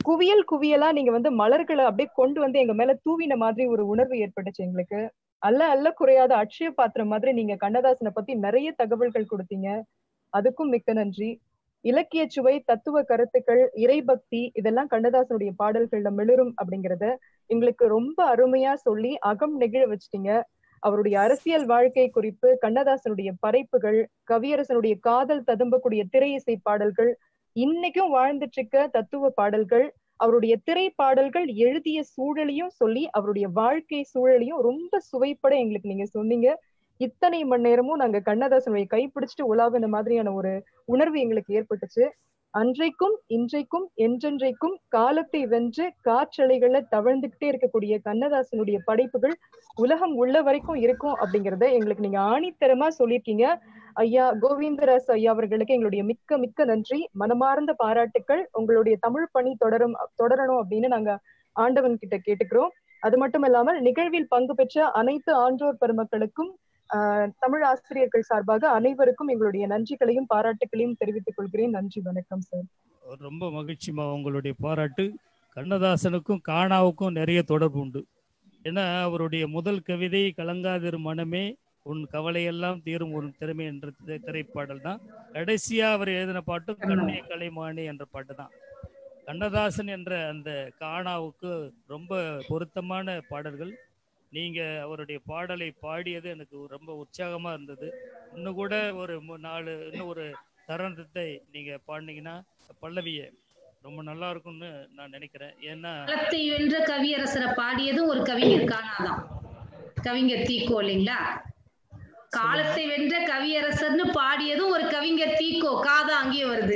குவியல் குவியலா நீங்க வந்து மலர்களை அப்படியே கொண்டு வந்து எங்க மேல தூவின மாதிரி ஒரு உணர்வு ஏற்பட்டுச்சு எங்களுக்கு அல்ல அல்ல குறையாத அட்சய பாத்திரம் மாதிரி நீங்க கண்ணதாசனை பத்தி நிறைய தகவல்கள் கொடுத்தீங்க அதுக்கும் மிக்க நன்றி இலக்கிய சுவை தத்துவ கருத்துக்கள் இறைபக்தி இதெல்லாம் கண்ணதாசனுடைய பாடல்கள்ல மிளரும் அப்படிங்கறத எங்களுக்கு ரொம்ப அருமையா சொல்லி அகம் நெகிழ வச்சிட்டீங்க அவருடைய அரசியல் வாழ்க்கை குறிப்பு கண்ணதாசனுடைய படைப்புகள் கவியரசனுடைய காதல் ததும்பக்கூடிய திரை இசை பாடல்கள் இன்னைக்கும் வாழ்ந்துட்டு இருக்க தத்துவ பாடல்கள் அவருடைய திரை பாடல்கள் எழுதிய சூழலையும் சொல்லி அவருடைய வாழ்க்கை சூழலையும் ரொம்ப சுவைப்பட எங்களுக்கு நீங்க சொன்னீங்க இத்தனை மணி நேரமும் நாங்க கண்ணதாசனுடைய கைப்பிடிச்சிட்டு உலாவின மாதிரியான ஒரு உணர்வு எங்களுக்கு ஏற்பட்டுச்சு அன்றைக்கும் இன்றைக்கும் என்றென்றைக்கும் காலத்தை வென்று காற்றலைகள்ல தவழ்ந்துகிட்டே இருக்கக்கூடிய கண்ணதாசனுடைய படைப்புகள் உலகம் உள்ள வரைக்கும் இருக்கும் அப்படிங்கறத எங்களுக்கு நீங்க ஆணித்தரமா சொல்லியிருக்கீங்க ஐயா கோவிந்தராஸ் ஐயா அவர்களுக்கு எங்களுடைய மிக்க மிக்க நன்றி மனமார்ந்த பாராட்டுக்கள் உங்களுடைய தமிழ் பணி தொடரும் தொடரணும் அப்படின்னு நாங்க ஆண்டவன் கிட்ட கேட்டுக்கிறோம் அது மட்டும் இல்லாமல் நிகழ்வில் பங்கு பெற்ற அனைத்து ஆன்றோர் பெருமக்களுக்கும் ஆஹ் தமிழ் ஆசிரியர்கள் சார்பாக அனைவருக்கும் எங்களுடைய நன்றிகளையும் பாராட்டுகளையும் தெரிவித்துக் கொள்கிறேன் நன்றி வணக்கம் சார் ரொம்ப மகிழ்ச்சிமா உங்களுடைய பாராட்டு கண்ணதாசனுக்கும் காணாவுக்கும் நிறைய தொடர்பு உண்டு ஏன்னா அவருடைய முதல் கவிதை கலங்காதிரு மனமே உன் கவலையெல்லாம் தீரும் ஒரு திறமை என்ற தி- திரைப்பாடல் தான் கடைசியா அவர் எழுதின பாட்டு கண்ணே கலைமானே என்ற பாட்டு தான் கண்ணதாசன் என்ற அந்த காணாவுக்கு ரொம்ப பொருத்தமான பாடல்கள் நீங்க அவருடைய பாடலை பாடியது எனக்கு ரொம்ப உற்சாகமா இருந்தது இன்னும் கூட ஒரு மு- நாலு இன்னும் ஒரு தருணத்தை நீங்க பாடினீங்கன்னா பல்லவிய ரொம்ப நல்லா இருக்கும்னு நான் நினைக்கிறேன் ஏன்னா காலத்தை வென்ற கவியரசரை பாடியதும் ஒரு கவிஞர் காணாதான் கவிஞர் தீக்கோ இல்லைங்களா காலத்தை வென்ற கவியரசர்னு பாடியதும் ஒரு கவிஞர் தீக்கோ காதா அங்கேயே வருது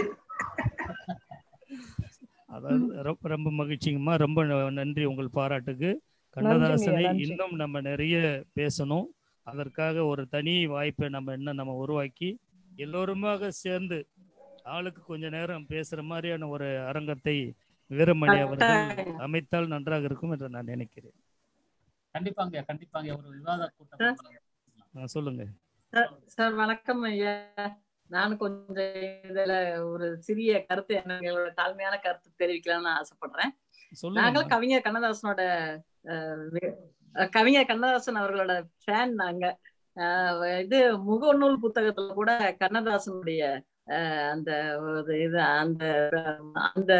அதாவது ரொம்ப ரொம்ப மகிழ்ச்சிங்கம்மா ரொம்ப ந- நன்றி உங்கள் பாராட்டுக்கு கண்ணதாசனை நன்றி. இன்னும் நம்ம நிறைய பேசணும் அதற்காக ஒரு தனி வாய்ப்பை நம்ம என்ன நம்ம உருவாக்கி எல்லோருமாக சேர்ந்து ஆளுக்கு கொஞ்ச நேரம் பேசுற மாதிரியான ஒரு அரங்கத்தை வீரமணி அவர்கள் அமைத்தால் நன்றாக இருக்கும் என்று நான் நினைக்கிறேன் கண்டிப்பாங்க கண்டிப்பாங்க ஒரு விவாத கூட்டம் ஆ, சொல்லுங்க சார் வணக்கம் ஐயா நான் கொஞ்சம் இதுல ஒரு சிறிய கருத்து என்ன எங்களோட தாழ்மையான கருத்து தெரிவிக்கலாம்னு ஆசைப்படுறேன் சொல்லுங்க நாங்கள் கவிஞர் கண்ணதாசனோட அஹ், வி- அஹ், கவிஞர் கண்ணதாசன் அவர்களோட ஃபேன் நாங்க அஹ், இது முகநூல் புத்தகத்துல கூட கண்ணதாசனுடைய அஹ், அந்த ஒரு இது அந்த அந்த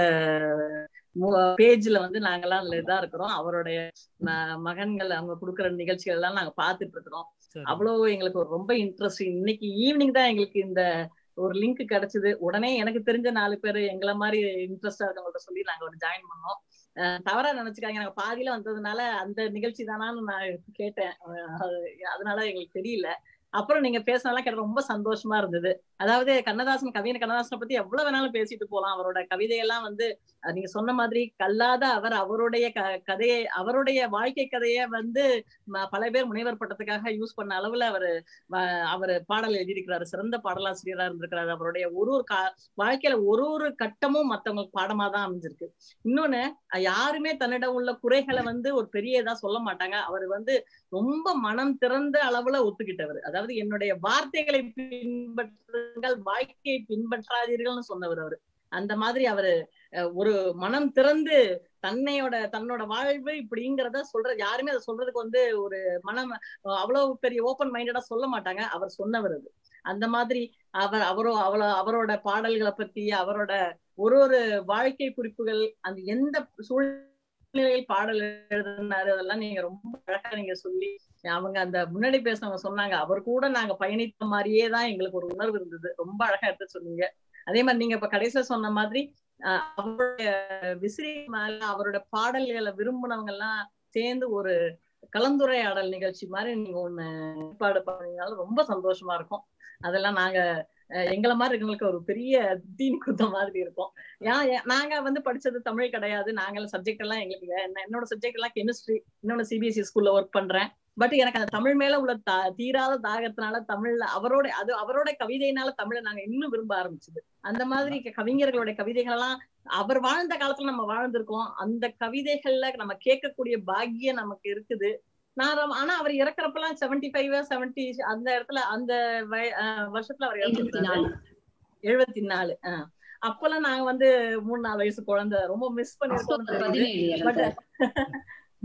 பேஜ்ல வந்து நாங்கெல்லாம் அதுல இதா இருக்கிறோம் அவருடைய ம- மகன்கள் அவங்க கொடுக்குற நிகழ்ச்சிகள் எல்லாம் நாங்க பார்த்துட்டு இருக்கிறோம் சரி. அவ்வளவு எங்களுக்கு ஒரு ரொம்ப இன்ட்ரெஸ்ட் இன்னைக்கு ஈவினிங் தான் எங்களுக்கு இந்த ஒரு லிங்க் கிடைச்சது உடனே எனக்கு தெரிஞ்ச நாலு பேர் எங்களை மாதிரி இன்ட்ரெஸ்டா இருக்கவங்கள்ட்ட சொல்லி நாங்க ஒரு ஜாயின் பண்ணோம் அஹ் தவறா நினைச்சுக்காங்க நாங்க பாதியில வந்ததுனால அந்த நிகழ்ச்சி தானான்னு நான் கேட்டேன் அஹ் அது- அதனால எங்களுக்கு தெரியல அப்புறம் நீங்க பேசினதெல்லாம் கேட்ட ரொம்ப சந்தோஷமா இருந்தது அதாவது கண்ணதாசன் கவிஞர் கண்ணதாசனை பத்தி எவ்வளவு வேணாலும் பேசிட்டு போலாம் அவரோட கவிதையெல்லாம் வந்து அஹ் நீங்க சொன்ன மாதிரி கல்லாத அவர் அவருடைய க கதையை அவருடைய வாழ்க்கை கதையை வந்து ம- பல பேர் முனைவர் பட்டத்துக்காக யூஸ் பண்ண அளவுல அவரு வ- அவர் பாடல் எழுதியிருக்கிறாரு சிறந்த பாடலாசிரியரா இருந்திருக்கிறாரு அவருடைய ஒரு ஒரு கா வாழ்க்கையில ஒரு ஒரு கட்டமும் மத்தவங்களுக்கு பாடமா தான் அமைஞ்சிருக்கு இன்னொன்னு அஹ் யாருமே தன்னிடம் உள்ள குறைகளை வந்து ஒரு பெரிய இதா சொல்ல மாட்டாங்க அவர் வந்து ரொம்ப மனம் திறந்த அளவுல ஒத்துக்கிட்டவர் அதாவது என்னுடைய வார்த்தைகளை பின்பற்றுங்கள் வாழ்க்கையை பின்பற்றாதீர்கள்னு சொன்னவர் அவரு அந்த மாதிரி அவரு அஹ், ஒரு மனம் திறந்து தன்னையோட தன்னோட வாழ்வு இப்படிங்கிறத சொல்ற யாருமே அதை சொல்றதுக்கு வந்து ஒரு மனம் அஹ், அவ்வளவு பெரிய ஓப்பன் மைண்டடா சொல்ல மாட்டாங்க அவர் சொன்னவர் அது அந்த மாதிரி அவர் அவரோ அவ்வளோ அவரோட பாடல்களை பத்தி அவரோட ஒரு ஒரு வாழ்க்கை குறிப்புகள் அந்த எந்த சூழ்நிலையில் பாடல் எழுதினாரு அதெல்லாம் நீங்க ரொம்ப அழகா நீங்க சொல்லி அவங்க அந்த முன்னாடி பேசினவங்க சொன்னாங்க அவர் கூட நாங்க பயணித்த மாதிரியே தான் எங்களுக்கு ஒரு உணர்வு இருந்தது ரொம்ப அழகா எடுத்து சொன்னீங்க அதே மாதிரி நீங்க இப்ப கடைசியில சொன்ன மாதிரி அஹ், அவருடைய விசிறி மேல அவரோட பாடல்களை விரும்பினவங்க எல்லாம் சேர்ந்து ஒரு கலந்துரையாடல் நிகழ்ச்சி மாதிரி நீங்க ஒண்ணு ஏற்பாடு பண்ணீங்கனாலும் ரொம்ப சந்தோஷமா இருக்கும் அதெல்லாம் நாங்க அஹ், எங்களை மாதிரி இருக்கவங்களுக்கு ஒரு பெரிய தீனி குத்த மாதிரி இருக்கும் ஏன் ஏன் நாங்க வந்து படிச்சது தமிழ் கிடையாது நாங்க சப்ஜெக்ட் எல்லாம் எங்களுக்கு வே- என்ன- என்னோட சப்ஜெக்ட் எல்லாம் கெமிஸ்ட்ரி இன்னொன்னு சிபிஎஸ்சி ஸ்கூல்ல ஒர்க் பண்றேன் பட் எனக்கு அந்த தமிழ் மேல உள்ள தா- தீராத தாகத்தினால தமிழ்ல அதோட அது அவரோட கவிதையினால தமிழை நாங்க இன்னும் விரும்ப ஆரம்பிச்சது அந்த மாதிரி க- கவிஞர்களுடைய கவிதைகள் எல்லாம் அவர் வாழ்ந்த காலத்துல நம்ம வாழ்ந்திருக்கோம் அந்த கவிதைகள்ல நம்ம கேட்கக்கூடிய பாக்கியம் நமக்கு இருக்குது நான் ரொம்ப- ஆனா அவர் இறக்குறப்பெல்லாம் செவன்டி ஃபைவ் செவன்டி அந்த இடத்துல அந்த வய- அஹ் வருஷத்துல அவர் எழுபத்தி இறந்துருக்காரு நாலு எழுபத்தி நாலு ஆஹ் அப்பெல்லாம் நாங்க வந்து மூணு நாலு வயசு குழந்தை ரொம்ப மிஸ் பண்ணிருக்கோம் பதினேழு பட் எனக்கு.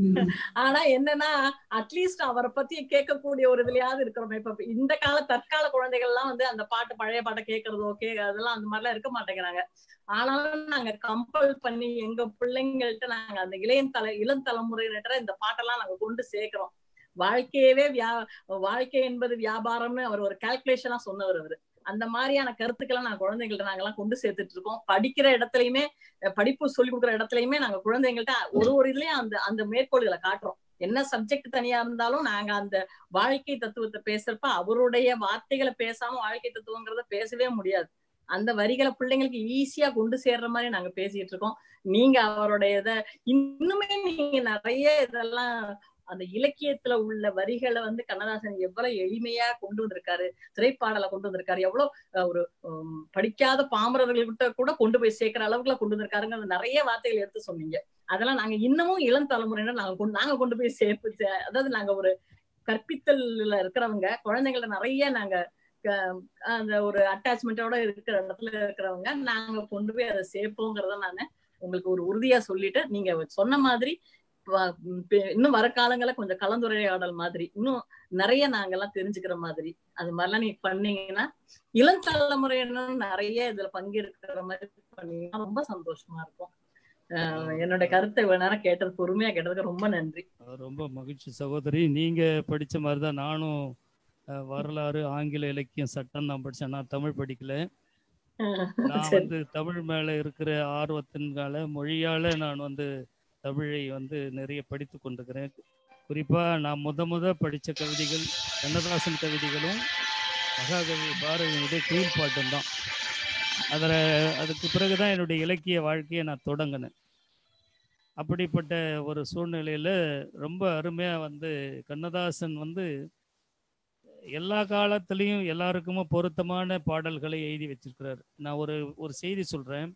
ஆனா என்னன்னா அட்லீஸ்ட் அவரை பத்தி கேட்கக்கூடிய ஒரு இதுலயாவது இருக்கிறோம் இப்ப இந்த கால தற்கால குழந்தைகள் எல்லாம் வந்து அந்த பாட்டு பழைய பாட்டை கேட்கறதோ கே அதெல்லாம் அந்த மாதிரிலாம் இருக்க மாட்டேங்கிறாங்க ஆனாலும் நாங்க கம்பல் பண்ணி எங்க பிள்ளைங்கள்ட்ட நாங்க அந்த இளைய தலை இளம் தலைமுறையினர் இந்த பாட்டெல்லாம் நாங்க கொண்டு சேர்க்கிறோம் வாழ்க்கையவே வியா வாழ்க்கை என்பது வியாபாரம்னு அவர் ஒரு கால்குலேஷனா சொன்னவர் அவரு அந்த மாதிரியான கருத்துக்களை நான் குழந்தைங்கள்ட்ட நாங்கெல்லாம் கொண்டு சேர்த்துட்டு இருக்கோம் படிக்கிற இடத்துலயுமே அஹ் படிப்பு சொல்லி கொடுக்குற இடத்துலயுமே நாங்க குழந்தைங்கள்ட்ட ஒரு ஒரு இதுலயும் அந்த அந்த மேற்கோள்களை காட்டுறோம் என்ன சப்ஜெக்ட் தனியா இருந்தாலும் நாங்க அந்த வாழ்க்கை தத்துவத்தை பேசுறப்ப அவருடைய வார்த்தைகளை பேசாம வாழ்க்கை தத்துவங்கிறத பேசவே முடியாது அந்த வரிகளை பிள்ளைங்களுக்கு ஈஸியா கொண்டு சேர்ற மாதிரி நாங்க பேசிட்டு இருக்கோம் நீங்க அவருடைய இத இன்னுமே நீங்க நிறைய இதெல்லாம் அந்த இலக்கியத்துல உள்ள வரிகளை வந்து கண்ணதாசன் எவ்வளவு எளிமையா கொண்டு வந்திருக்காரு திரைப்பாடலை கொண்டு வந்திருக்காரு எவ்வளவு அஹ், ஒரு உம், படிக்காத பாமரர்கள்கிட்ட கூட கொண்டு போய் சேர்க்கிற அளவுக்குள்ள கொண்டு வந்திருக்காருங்க நிறைய வார்த்தைகள் எடுத்து சொன்னீங்க அதெல்லாம் நாங்க இன்னமும் இளம் தலைமுறையினர் நாங்க கொண்டு நாங்க கொண்டு போய் சேர்ப்பு சே- அதாவது நாங்க ஒரு கற்பித்தல்ல இருக்கிறவங்க குழந்தைங்கள நிறைய நாங்க க- அந்த ஒரு அட்டாச்மெண்டோட இருக்கிற இடத்துல இருக்கிறவங்க நாங்க கொண்டு போய் அதை சேர்ப்போங்கிறத நான் உங்களுக்கு ஒரு உறுதியா சொல்லிட்டு நீங்க சொன்ன மாதிரி வ- ம், பெ- இன்னும் வர காலங்கள கொஞ்சம் கலந்துரையாடல் மாதிரி இன்னும் நிறைய நாங்கெல்லாம் தெரிஞ்சுக்கிற மாதிரி அது மாதிரிலாம் நீங்க பண்ணீங்கன்னா இளம் தலைமுறையினர் நிறைய இதுல பங்கேற்கிற மாதிரி பண்ணீங்கன்னா ரொம்ப சந்தோஷமா இருக்கும் அஹ் என்னோட கருத்தை இவ்வளவு நேரம் கேட்டது பொறுமையா கேட்டதுக்கு ரொம்ப நன்றி அஹ் ரொம்ப மகிழ்ச்சி சகோதரி நீங்க படிச்ச மாதிரி தான் நானும் அஹ், வரலாறு ஆங்கில இலக்கியம் சட்டம் தான் படிச்சேன் நான் தமிழ் படிக்கல நான் சரி வந்து தமிழ் மேல இருக்கிற ஆர்வத்தினால மொழியால நான் வந்து தமிழை வந்து நிறைய படித்து கொண்டிருக்கிறேன் குறிப்பா நான் முத முத படிச்ச கவிதைகள் கண்ணதாசன் கவிதைகளும் மகாகவி பாரதியினுடைய குயில் பாட்டும் தான் அதில் அதுக்கு பிறகுதான் என்னுடைய இலக்கிய வாழ்க்கையை நான் தொடங்கினேன் அப்படிப்பட்ட ஒரு சூழ்நிலையில ரொம்ப அருமையா வந்து கண்ணதாசன் வந்து எல்லா காலத்திலையும் எல்லாருக்குமே பொருத்தமான பாடல்களை எழுதி வச்சிருக்கிறார் நான் ஒரு ஒரு செய்தி சொல்றேன்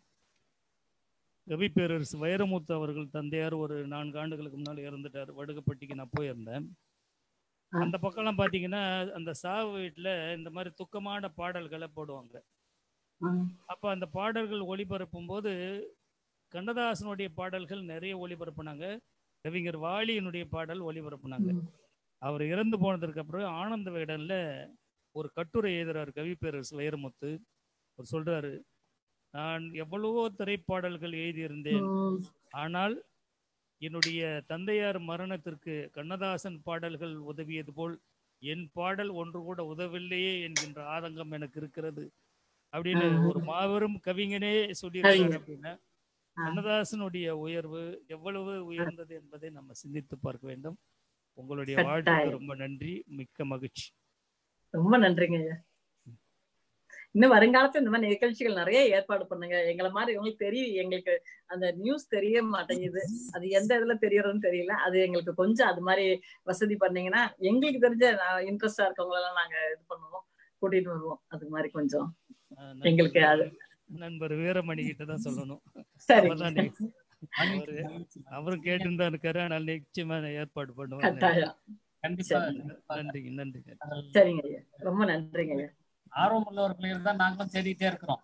கவி பேரரசு வைரமுத்து அவர்கள் தந்தையார் ஒரு நான்கு ஆண்டுகளுக்கு முன்னால் இறந்துட்டார் வடுகப்பட்டிக்கு நான் போயிருந்தேன் அந்த பக்கம்லாம் பார்த்தீங்கன்னா அந்த சாவு வீட்டில் இந்த மாதிரி துக்கமான பாடல்களை போடுவாங்க ம். அப்போ அந்த பாடல்கள் ஒளிபரப்பும் போது கண்ணதாசனுடைய பாடல்கள் நிறைய ஒளிபரப்புனாங்க கவிஞர் வாலியினுடைய பாடல் ஒளிபரப்புனாங்க ம். அவர் இறந்து போனதற்கு அப்புறம் ஆனந்த விகடன்ல ஒரு கட்டுரை எழுதுறாரு கவி பேரரசு வைரமுத்து அவர் சொல்றாரு நான் எவ்வளவோ திரைப்பாடல்கள் எழுதியிருந்தேன் ம். ஆனால் என்னுடைய தந்தையார் மரணத்திற்கு கண்ணதாசன் பாடல்கள் உதவியது போல் என் பாடல் ஒன்று கூட உதவில்லையே என்கின்ற ஆதங்கம் எனக்கு இருக்கிறது அப்படின்னு ஆஹ். ஒரு மாபெரும் கவிஞனே சொல்லியிருக்காரு கவிஞர். அப்படின்னா ஆஹ். கண்ணதாசனுடைய உயர்வு எவ்வளவு உயர்ந்தது என்பதை நம்ம சிந்தித்து பார்க்க வேண்டும் உங்களுடைய கட்டாயம். வாழ்த்துக்கு ரொம்ப நன்றி மிக்க மகிழ்ச்சி ரொம்ப நன்றிங்க ஐயா இன்னும் வருங்காலத்துல இந்த மாதிரி நிகழ்ச்சிகள் நிறைய ஏற்பாடு பண்ணுங்க எங்களை மாதிரி உங்களுக்கு தெரியும் எங்களுக்கு அந்த நியூஸ் தெரிய மாட்டேங்குது அது எந்த இதுல தெரியறதுன்னு தெரியல அது எங்களுக்கு கொஞ்சம் அது மாதிரி வசதி பண்ணீங்கன்னா எங்களுக்கு தெரிஞ்ச இன்ட்ரெஸ்டா இருக்கவங்க எல்லாம் நாங்க இது பண்ணுவோம் கூட்டிட்டு வருவோம் அது மாதிரி கொஞ்சம் ஆஹ் எங்களுக்கு நண்பர் அது நண்பர் வீரமணி கிட்ட தான் சொல்லணும் சரி அவர்தான் நீ- அவரு அவரும் கேட்டுன்னு தான் இருக்காரு ஆனால் நிச்சயமா நான் ஏற்பாடு பண்ணுவேன் கட்டாயம் கண்டிப்பா சரி. கண்டிப்பா. நன்றிங்க நன்றிங்க அதில் சரிங்க ஐயா ரொம்ப நன்றிங்க ஐயா ஆர்வம் உள்ளவர்கள் இருந்தா நாங்களும் தேடிட்டே இருக்கிறோம்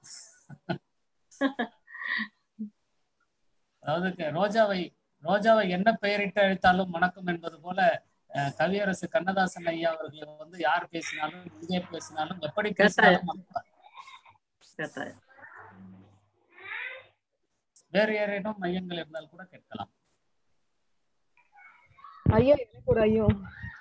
அதாவது க- ரோஜாவை ரோஜாவை என்ன பெயரிட்டு அழைத்தாலும் மணக்கும் என்பது போல அஹ், கவியரசு கண்ணதாசன் ஐயா அவர்கள் வந்து யார் பேசினாலும் எங்கே பேசினாலும் எப்படி பேசினாலும் மணப்பார். கட்டாயம் வேறு யாரேனும் மையங்கள் இருந்தால் கூட கேட்கலாம் ஐயா எனக்கு ஒரு ஐயம்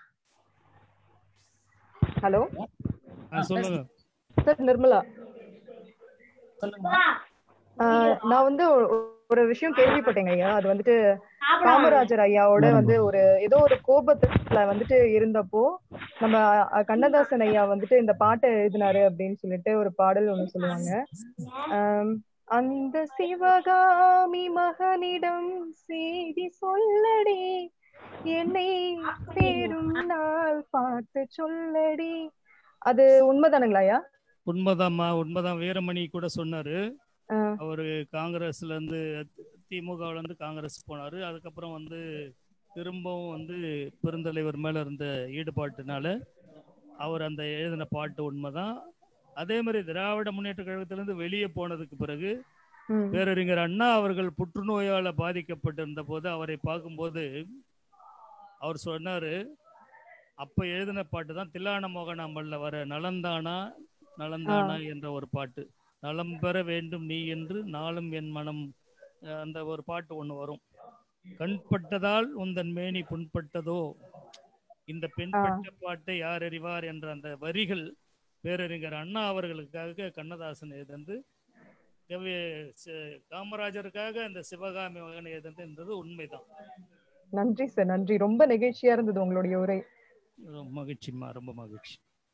ஹலோ ஆ, சொல்லுங்க சார் நிர்மலா சொல்லுங்க ஆஹ் நான் வந்து ஒரு- ஒரு விஷயம் கேள்விப்பட்டேங்க ஐயா அது வந்துட்டு காமராஜர் ஐயாவோட வந்து ஒரு ஏதோ ஒரு கோபத்துல வந்துட்டு இருந்தப்போ நம்ம அஹ், கண்ணதாசன் ஐயா வந்துட்டு இந்த பாட்டை எழுதினாரு அப்படின்னு சொல்லிட்டு ஒரு பாடல் ஒண்ணு சொல்லுவாங்க ஆம், அந்த சிவகாமி மகனிடம் செய்தி சொல்லடி என்னை சேரும் நாள் பார்த்து சொல்லடி அது உண்மைதானுங்களா ஐயா உண்மைதாம்மா உண்மைதான் வீரமணி கூட சொன்னாரு ஆ. அவரு காங்கிரஸ்ல இருந்து திமுகவுல இருந்து காங்கிரஸ் போனாரு அதுக்கப்புறம் வந்து திரும்பவும் வந்து பெருந்தலைவர் மேல இருந்த ஈடுபாட்டுனால அவர் அந்த எழுதின பாட்டு உண்மைதான் அதே மாதிரி திராவிட முன்னேற்ற கழகத்திலிருந்து வெளியே போனதுக்கு பிறகு ம். பேரறிஞர் அண்ணா அவர்கள் புற்றுநோயால பாதிக்கப்பட்டிருந்த போது அவரை பார்க்கும்போது அவர் சொன்னாரு அப்ப எழுதின பாட்டு தான் தில்லான மோகனாம்பல்ல வர நலந்தானா நலந்தானா என்ற ஒரு பாட்டு நலம் பெற வேண்டும் நீ என்று நாளும் என் மனம் அஹ் அந்த ஒரு பாட்டு ஒண்ணு வரும் கண்பட்டதால் உந்தன் மேனி புண்பட்டதோ இந்த பெண் ஆ. பட்ட பாட்டை யார் அறிவார் என்ற அந்த வரிகள் பேரறிஞர் அண்ணா அவர்களுக்காக கண்ணதாசன் எழுதந்து கவி சி- காமராஜருக்காக அந்த சிவகாமி மகன் எழுதுன்றது உண்மைதான் நன்றி சார் நன்றி ரொம்ப நெகிழ்ச்சியா இருந்தது உங்களுடைய உரை ரொம்ப மகிழ்ச்சிம்மா ரொம்ப மகிழ்ச்சி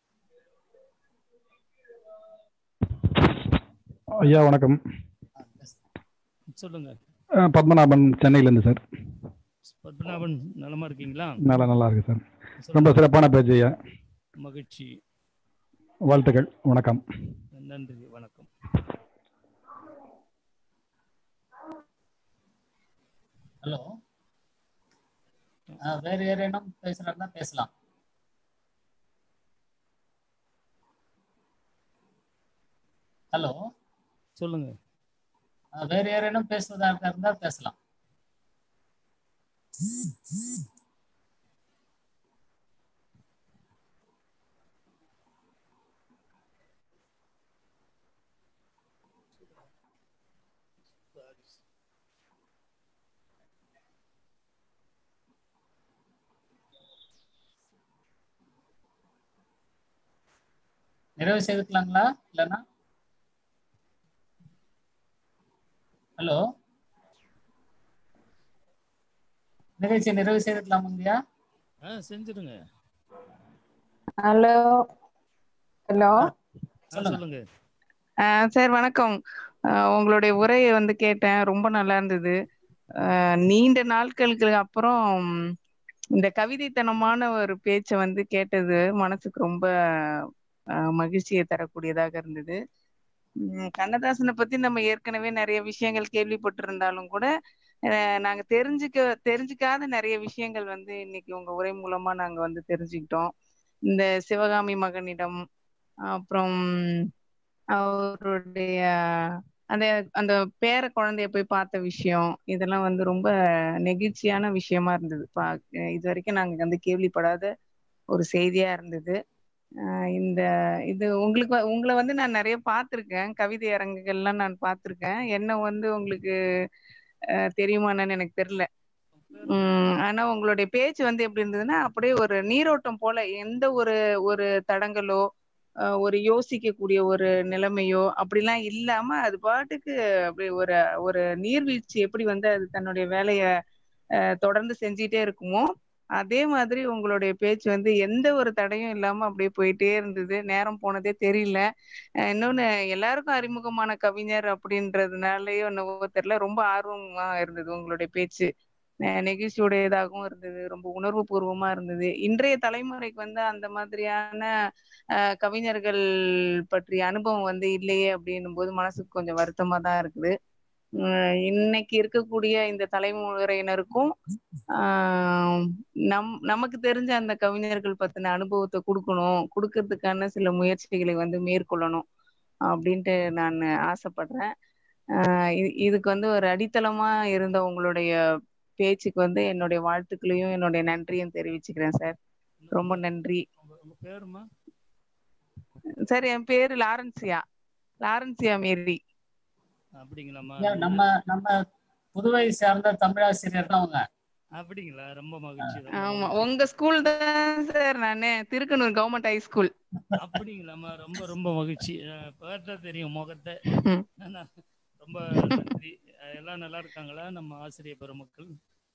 ஐயா வணக்கம் சொல்லுங்க அஹ் பத்மநாபன் சென்னையிலேருந்து சார் பத்மநாபன் நலமா இருக்கீங்களா நல்லா நல்லா இருக்கு சார் ரொம்ப சிறப்பான பேச்சு ஐயா மகிழ்ச்சி வாழ்த்துக்கள் வணக்கம் நன்றி வணக்கம் ஹலோ வேற யாரேனும் பேசுறாருன்னா பேசலாம் ஹலோ சொல்லுங்க வேற யாரேனும் பேசுவதா இருந்தா பேசலாம் நிறைவு செய்துக்கலாங்களா இல்லைன்னா ஹலோ நிகழ்ச்சியை நிறைவு செய்துக்கலாமுங்கய்யா ஆ செஞ்சிருங்க ஹலோ ஹலோ ஆ, சொல்லுங்க சார் வணக்கம் ஆஹ் உங்களுடைய உரையை வந்து கேட்டேன் ரொம்ப நல்லா இருந்தது ஆஹ் நீண்ட நாட்களுக்கு அப்புறம் இந்த கவிதைத்தனமான ஒரு பேச்சை வந்து கேட்டது மனசுக்கு ரொம்ப ஆஹ் மகிழ்ச்சியை தரக்கூடியதாக இருந்தது உம் கண்ணதாசனை பத்தி நம்ம ஏற்கனவே நிறைய விஷயங்கள் கேள்விப்பட்டிருந்தாலும் கூட ஆஹ் நாங்க தெரிஞ்சுக்க தெரிஞ்சுக்காத நிறைய விஷயங்கள் வந்து இன்னைக்கு உங்க உரை மூலமா நாங்க வந்து தெரிஞ்சுக்கிட்டோம் இந்த சிவகாமி மகனிடம் அப்புறம் அவருடைய அந்த அந்த பேர குழந்தைய போய் பார்த்த விஷயம் இதெல்லாம் வந்து ரொம்ப நெகிழ்ச்சியான விஷயமா இருந்தது பா இது வரைக்கும் நாங்க வந்து கேள்விப்படாத ஒரு செய்தியா இருந்தது ஆஹ் இந்த இது உங்களுக்கு வ- உங்களை வந்து நான் நிறைய பார்த்திருக்கேன் கவிதை அரங்குகள்லாம் நான் பார்த்திருக்கேன் என்ன வந்து உங்களுக்கு ஆஹ் தெரியுமான்னு எனக்கு தெரியல உம் ஆனா உங்களுடைய பேச்சு வந்து எப்படி இருந்ததுன்னா அப்படியே ஒரு நீரோட்டம் போல எந்த ஒரு ஒரு தடங்கலோ ஆஹ் ஒரு யோசிக்கக்கூடிய ஒரு நிலைமையோ அப்படிலாம் இல்லாம அது பாட்டுக்கு அப்படி ஒரு ஒரு நீர்வீழ்ச்சி எப்படி வந்து அது தன்னுடைய வேலைய ஆஹ் தொடர்ந்து செஞ்சுட்டே இருக்குமோ அதே மாதிரி உங்களுடைய பேச்சு வந்து எந்த ஒரு தடையும் இல்லாம அப்படியே போயிட்டே இருந்தது நேரம் போனதே தெரியல அஹ் இன்னொன்னு எல்லாருக்கும் அறிமுகமான கவிஞர் அப்படின்றதுனாலயோ என்னவோ தெரியல ரொம்ப ஆர்வமா இருந்தது உங்களுடைய பேச்சு அஹ் நெகிழ்ச்சியுடையதாகவும் இருந்தது ரொம்ப உணர்வு பூர்வமா இருந்தது இன்றைய தலைமுறைக்கு வந்து அந்த மாதிரியான அஹ் கவிஞர்கள் பற்றிய அனுபவம் வந்து இல்லையே அப்படின்னும் போது மனசுக்கு கொஞ்சம் வருத்தமா தான் இருக்குது உம் இன்னைக்கு இருக்கக்கூடிய இந்த தலைமுறையினருக்கும் ஆஹ் நம் நமக்கு தெரிஞ்ச அந்த கவிஞர்கள் பத்தின அனுபவத்தை கொடுக்கணும் கொடுக்கறதுக்கான சில முயற்சிகளை வந்து மேற்கொள்ளணும் அப்படின்ட்டு நான் ஆசைப்படுறேன் ஆஹ் இது- இதுக்கு வந்து ஒரு அடித்தளமா இருந்த உங்களுடைய பேச்சுக்கு வந்து என்னுடைய வாழ்த்துக்களையும் என்னுடைய நன்றியும் தெரிவிச்சுக்கிறேன் சார் ரொம்ப நன்றி உங்க உங்க பேருமா சார் என் பேரு லாரன்சியா லாரன்சியா மேரி அப்படிங்களாம்மா ஐயா, நம்ம நம்ம புதுவை சார்ந்த தமிழாசிரியர் தான் அவங்க அப்படிங்களா ரொம்ப மகிழ்ச்சி ரொம்ப ஆமா மகிழ்ச்சி. உங்க ஸ்கூல் தான் சார் நானு திருக்கனூர் கவர்மெண்ட் ஹை ஸ்கூல் அப்படிங்களாம்மா ரொம்ப ரொம்ப மகிழ்ச்சி அஹ் பார்த்தா தெரியும் முகத்தை ம். ஆனா, ரொம்ப நன்றி அஹ் எல்லாம் நல்லா இருக்காங்களா நம்ம ஆசிரியர் பெருமக்கள்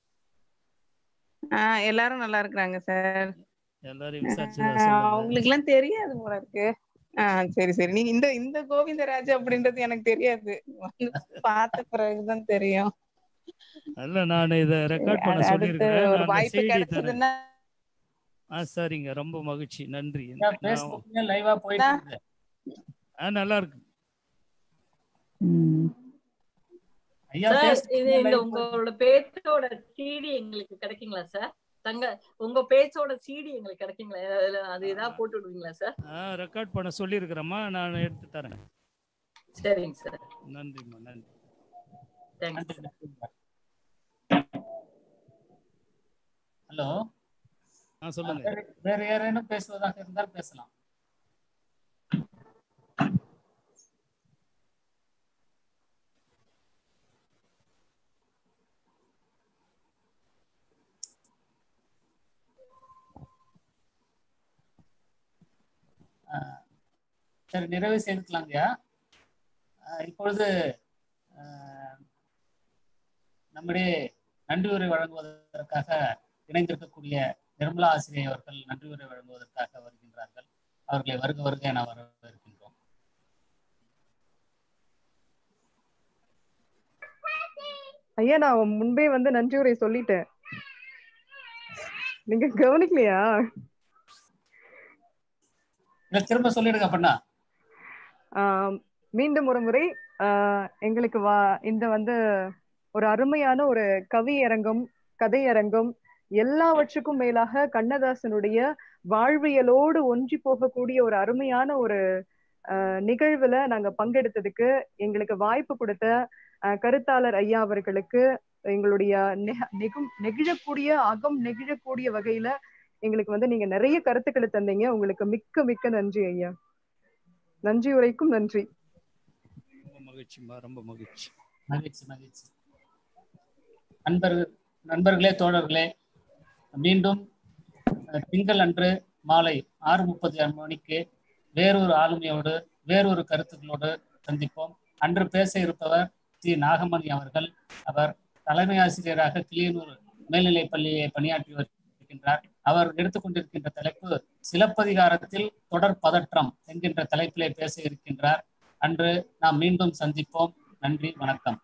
ஆஹ் எல்லாரும் நல்லா இருக்கிறாங்க சார் எல்லாரையும் விசாரிச்சதா சொல்லுங்க அவங்களுக்கு எல்லாம் தெரியாது போல இருக்கு ஆஹ் சரி சரி நீங்க இந்த இந்த கோவிந்தராஜ் அப்படின்றது எனக்கு தெரியாது வந்து பார்த்த பிறகுதான் தெரியும் இல்ல நான் இத ரெக்கார்ட் பண்ண அடுத்து சொல்லியிருக்கிறேன் ஒரு நான் வாய்ப்பு செய்தி தரேன் கிடைச்சதுன்னா ஆ சரிங்க ரொம்ப மகிழ்ச்சி நன்றி ஐயா, நான் Facebookல லைவா போயிட்டு இருக்கு ஆ நல்லா இருக்கு ஐயா சார் Facebook இது ல இந்த live போயிட்டு உங்களோட பேச்சோட சிடி எங்களுக்கு கிடைக்குங்களா சார் தங்க உங்க பேச்சோட சிடி எங்களுக்கு கிடைக்குங்களா அதுல அது ஏதாவது போட்டு விடுவீங்களா சார் ரெக்கார்ட் பண்ண சொல்லியிருக்கிறேம்மா நான் எடுத்து தரேன் சரிங்க சார் நன்றிம்மா நன்றி தேங்க்ஸ் ஹலோ ஆ சொல்லுங்க வேற வேற யாரேனும் பேசுவதாக இருந்தால் பேசலாம் ஆஹ் சரி நிறைவு செய்துக்கலாங்கய்யா ஆஹ் இப்பொழுது ஆஹ் நம்முடைய நன்றி உரை வழங்குவதற்காக இணைந்திருக்கக்கூடிய நிர்மலா ஆசிரியை அவர்கள் நன்றி உரை வழங்குவதற்காக வருகின்றார்கள் அவர்களை வருக வருக என வரவேற்கின்றோம் ஐயா நான் முன்பே வந்து நன்றி உரை சொல்லிட்டேன் நீங்க கவனிக்கலையா இல்ல திரும்ப சொல்லிடுங்க அப்படின்னா ஆஹ் மீண்டும் ஒரு முறை ஆஹ் எங்களுக்கு வா இந்த வந்து ஒரு அருமையான ஒரு கவியரங்கம் கதையரங்கம் எல்லாவற்றுக்கும் மேலாக கண்ணதாசனுடைய வாழ்வியலோடு ஒன்றி போகக்கூடிய ஒரு அருமையான ஒரு ஆஹ் நிகழ்வுல நாங்க பங்கெடுத்ததுக்கு எங்களுக்கு வாய்ப்பு கொடுத்த ஆஹ் கருத்தாளர் ஐயா அவர்களுக்கு எங்களுடைய நெக- நெகும் நெகிழக்கூடிய அகம் நெகிழக்கூடிய வகையில எங்களுக்கு வந்து நீங்க நிறைய கருத்துக்களை தந்தீங்க உங்களுக்கு மிக்க மிக்க நன்றி ஐயா நன்றி உரைக்கும் நன்றி ரொம்ப மகிழ்ச்சிம்மா ரொம்ப மகிழ்ச்சி மகிழ்ச்சி மகிழ்ச்சி நண்பர்கள் நண்பர்களே தோழர்களே மீண்டும் அஹ், திங்கள் அன்று மாலை ஆறு முப்பது மணிக்கு வேறொரு ஆளுமையோடு வேறொரு கருத்துக்களோடு சந்திப்போம் அன்று பேச இருப்பவர் தி நாகமணி அவர்கள் அவர் தலைமை ஆசிரியராக கிளியனூர் மேல்நிலைப் பள்ளியை பணியாற்றி வருகின்றார் அவர் எடுத்துக்கொண்டிருக்கின்ற தலைப்பு சிலப்பதிகாரத்தில் தொடர் பதற்றம் என்கின்ற தலைப்பிலே பேச இருக்கின்றார் அன்று நாம் மீண்டும் சந்திப்போம் நன்றி வணக்கம்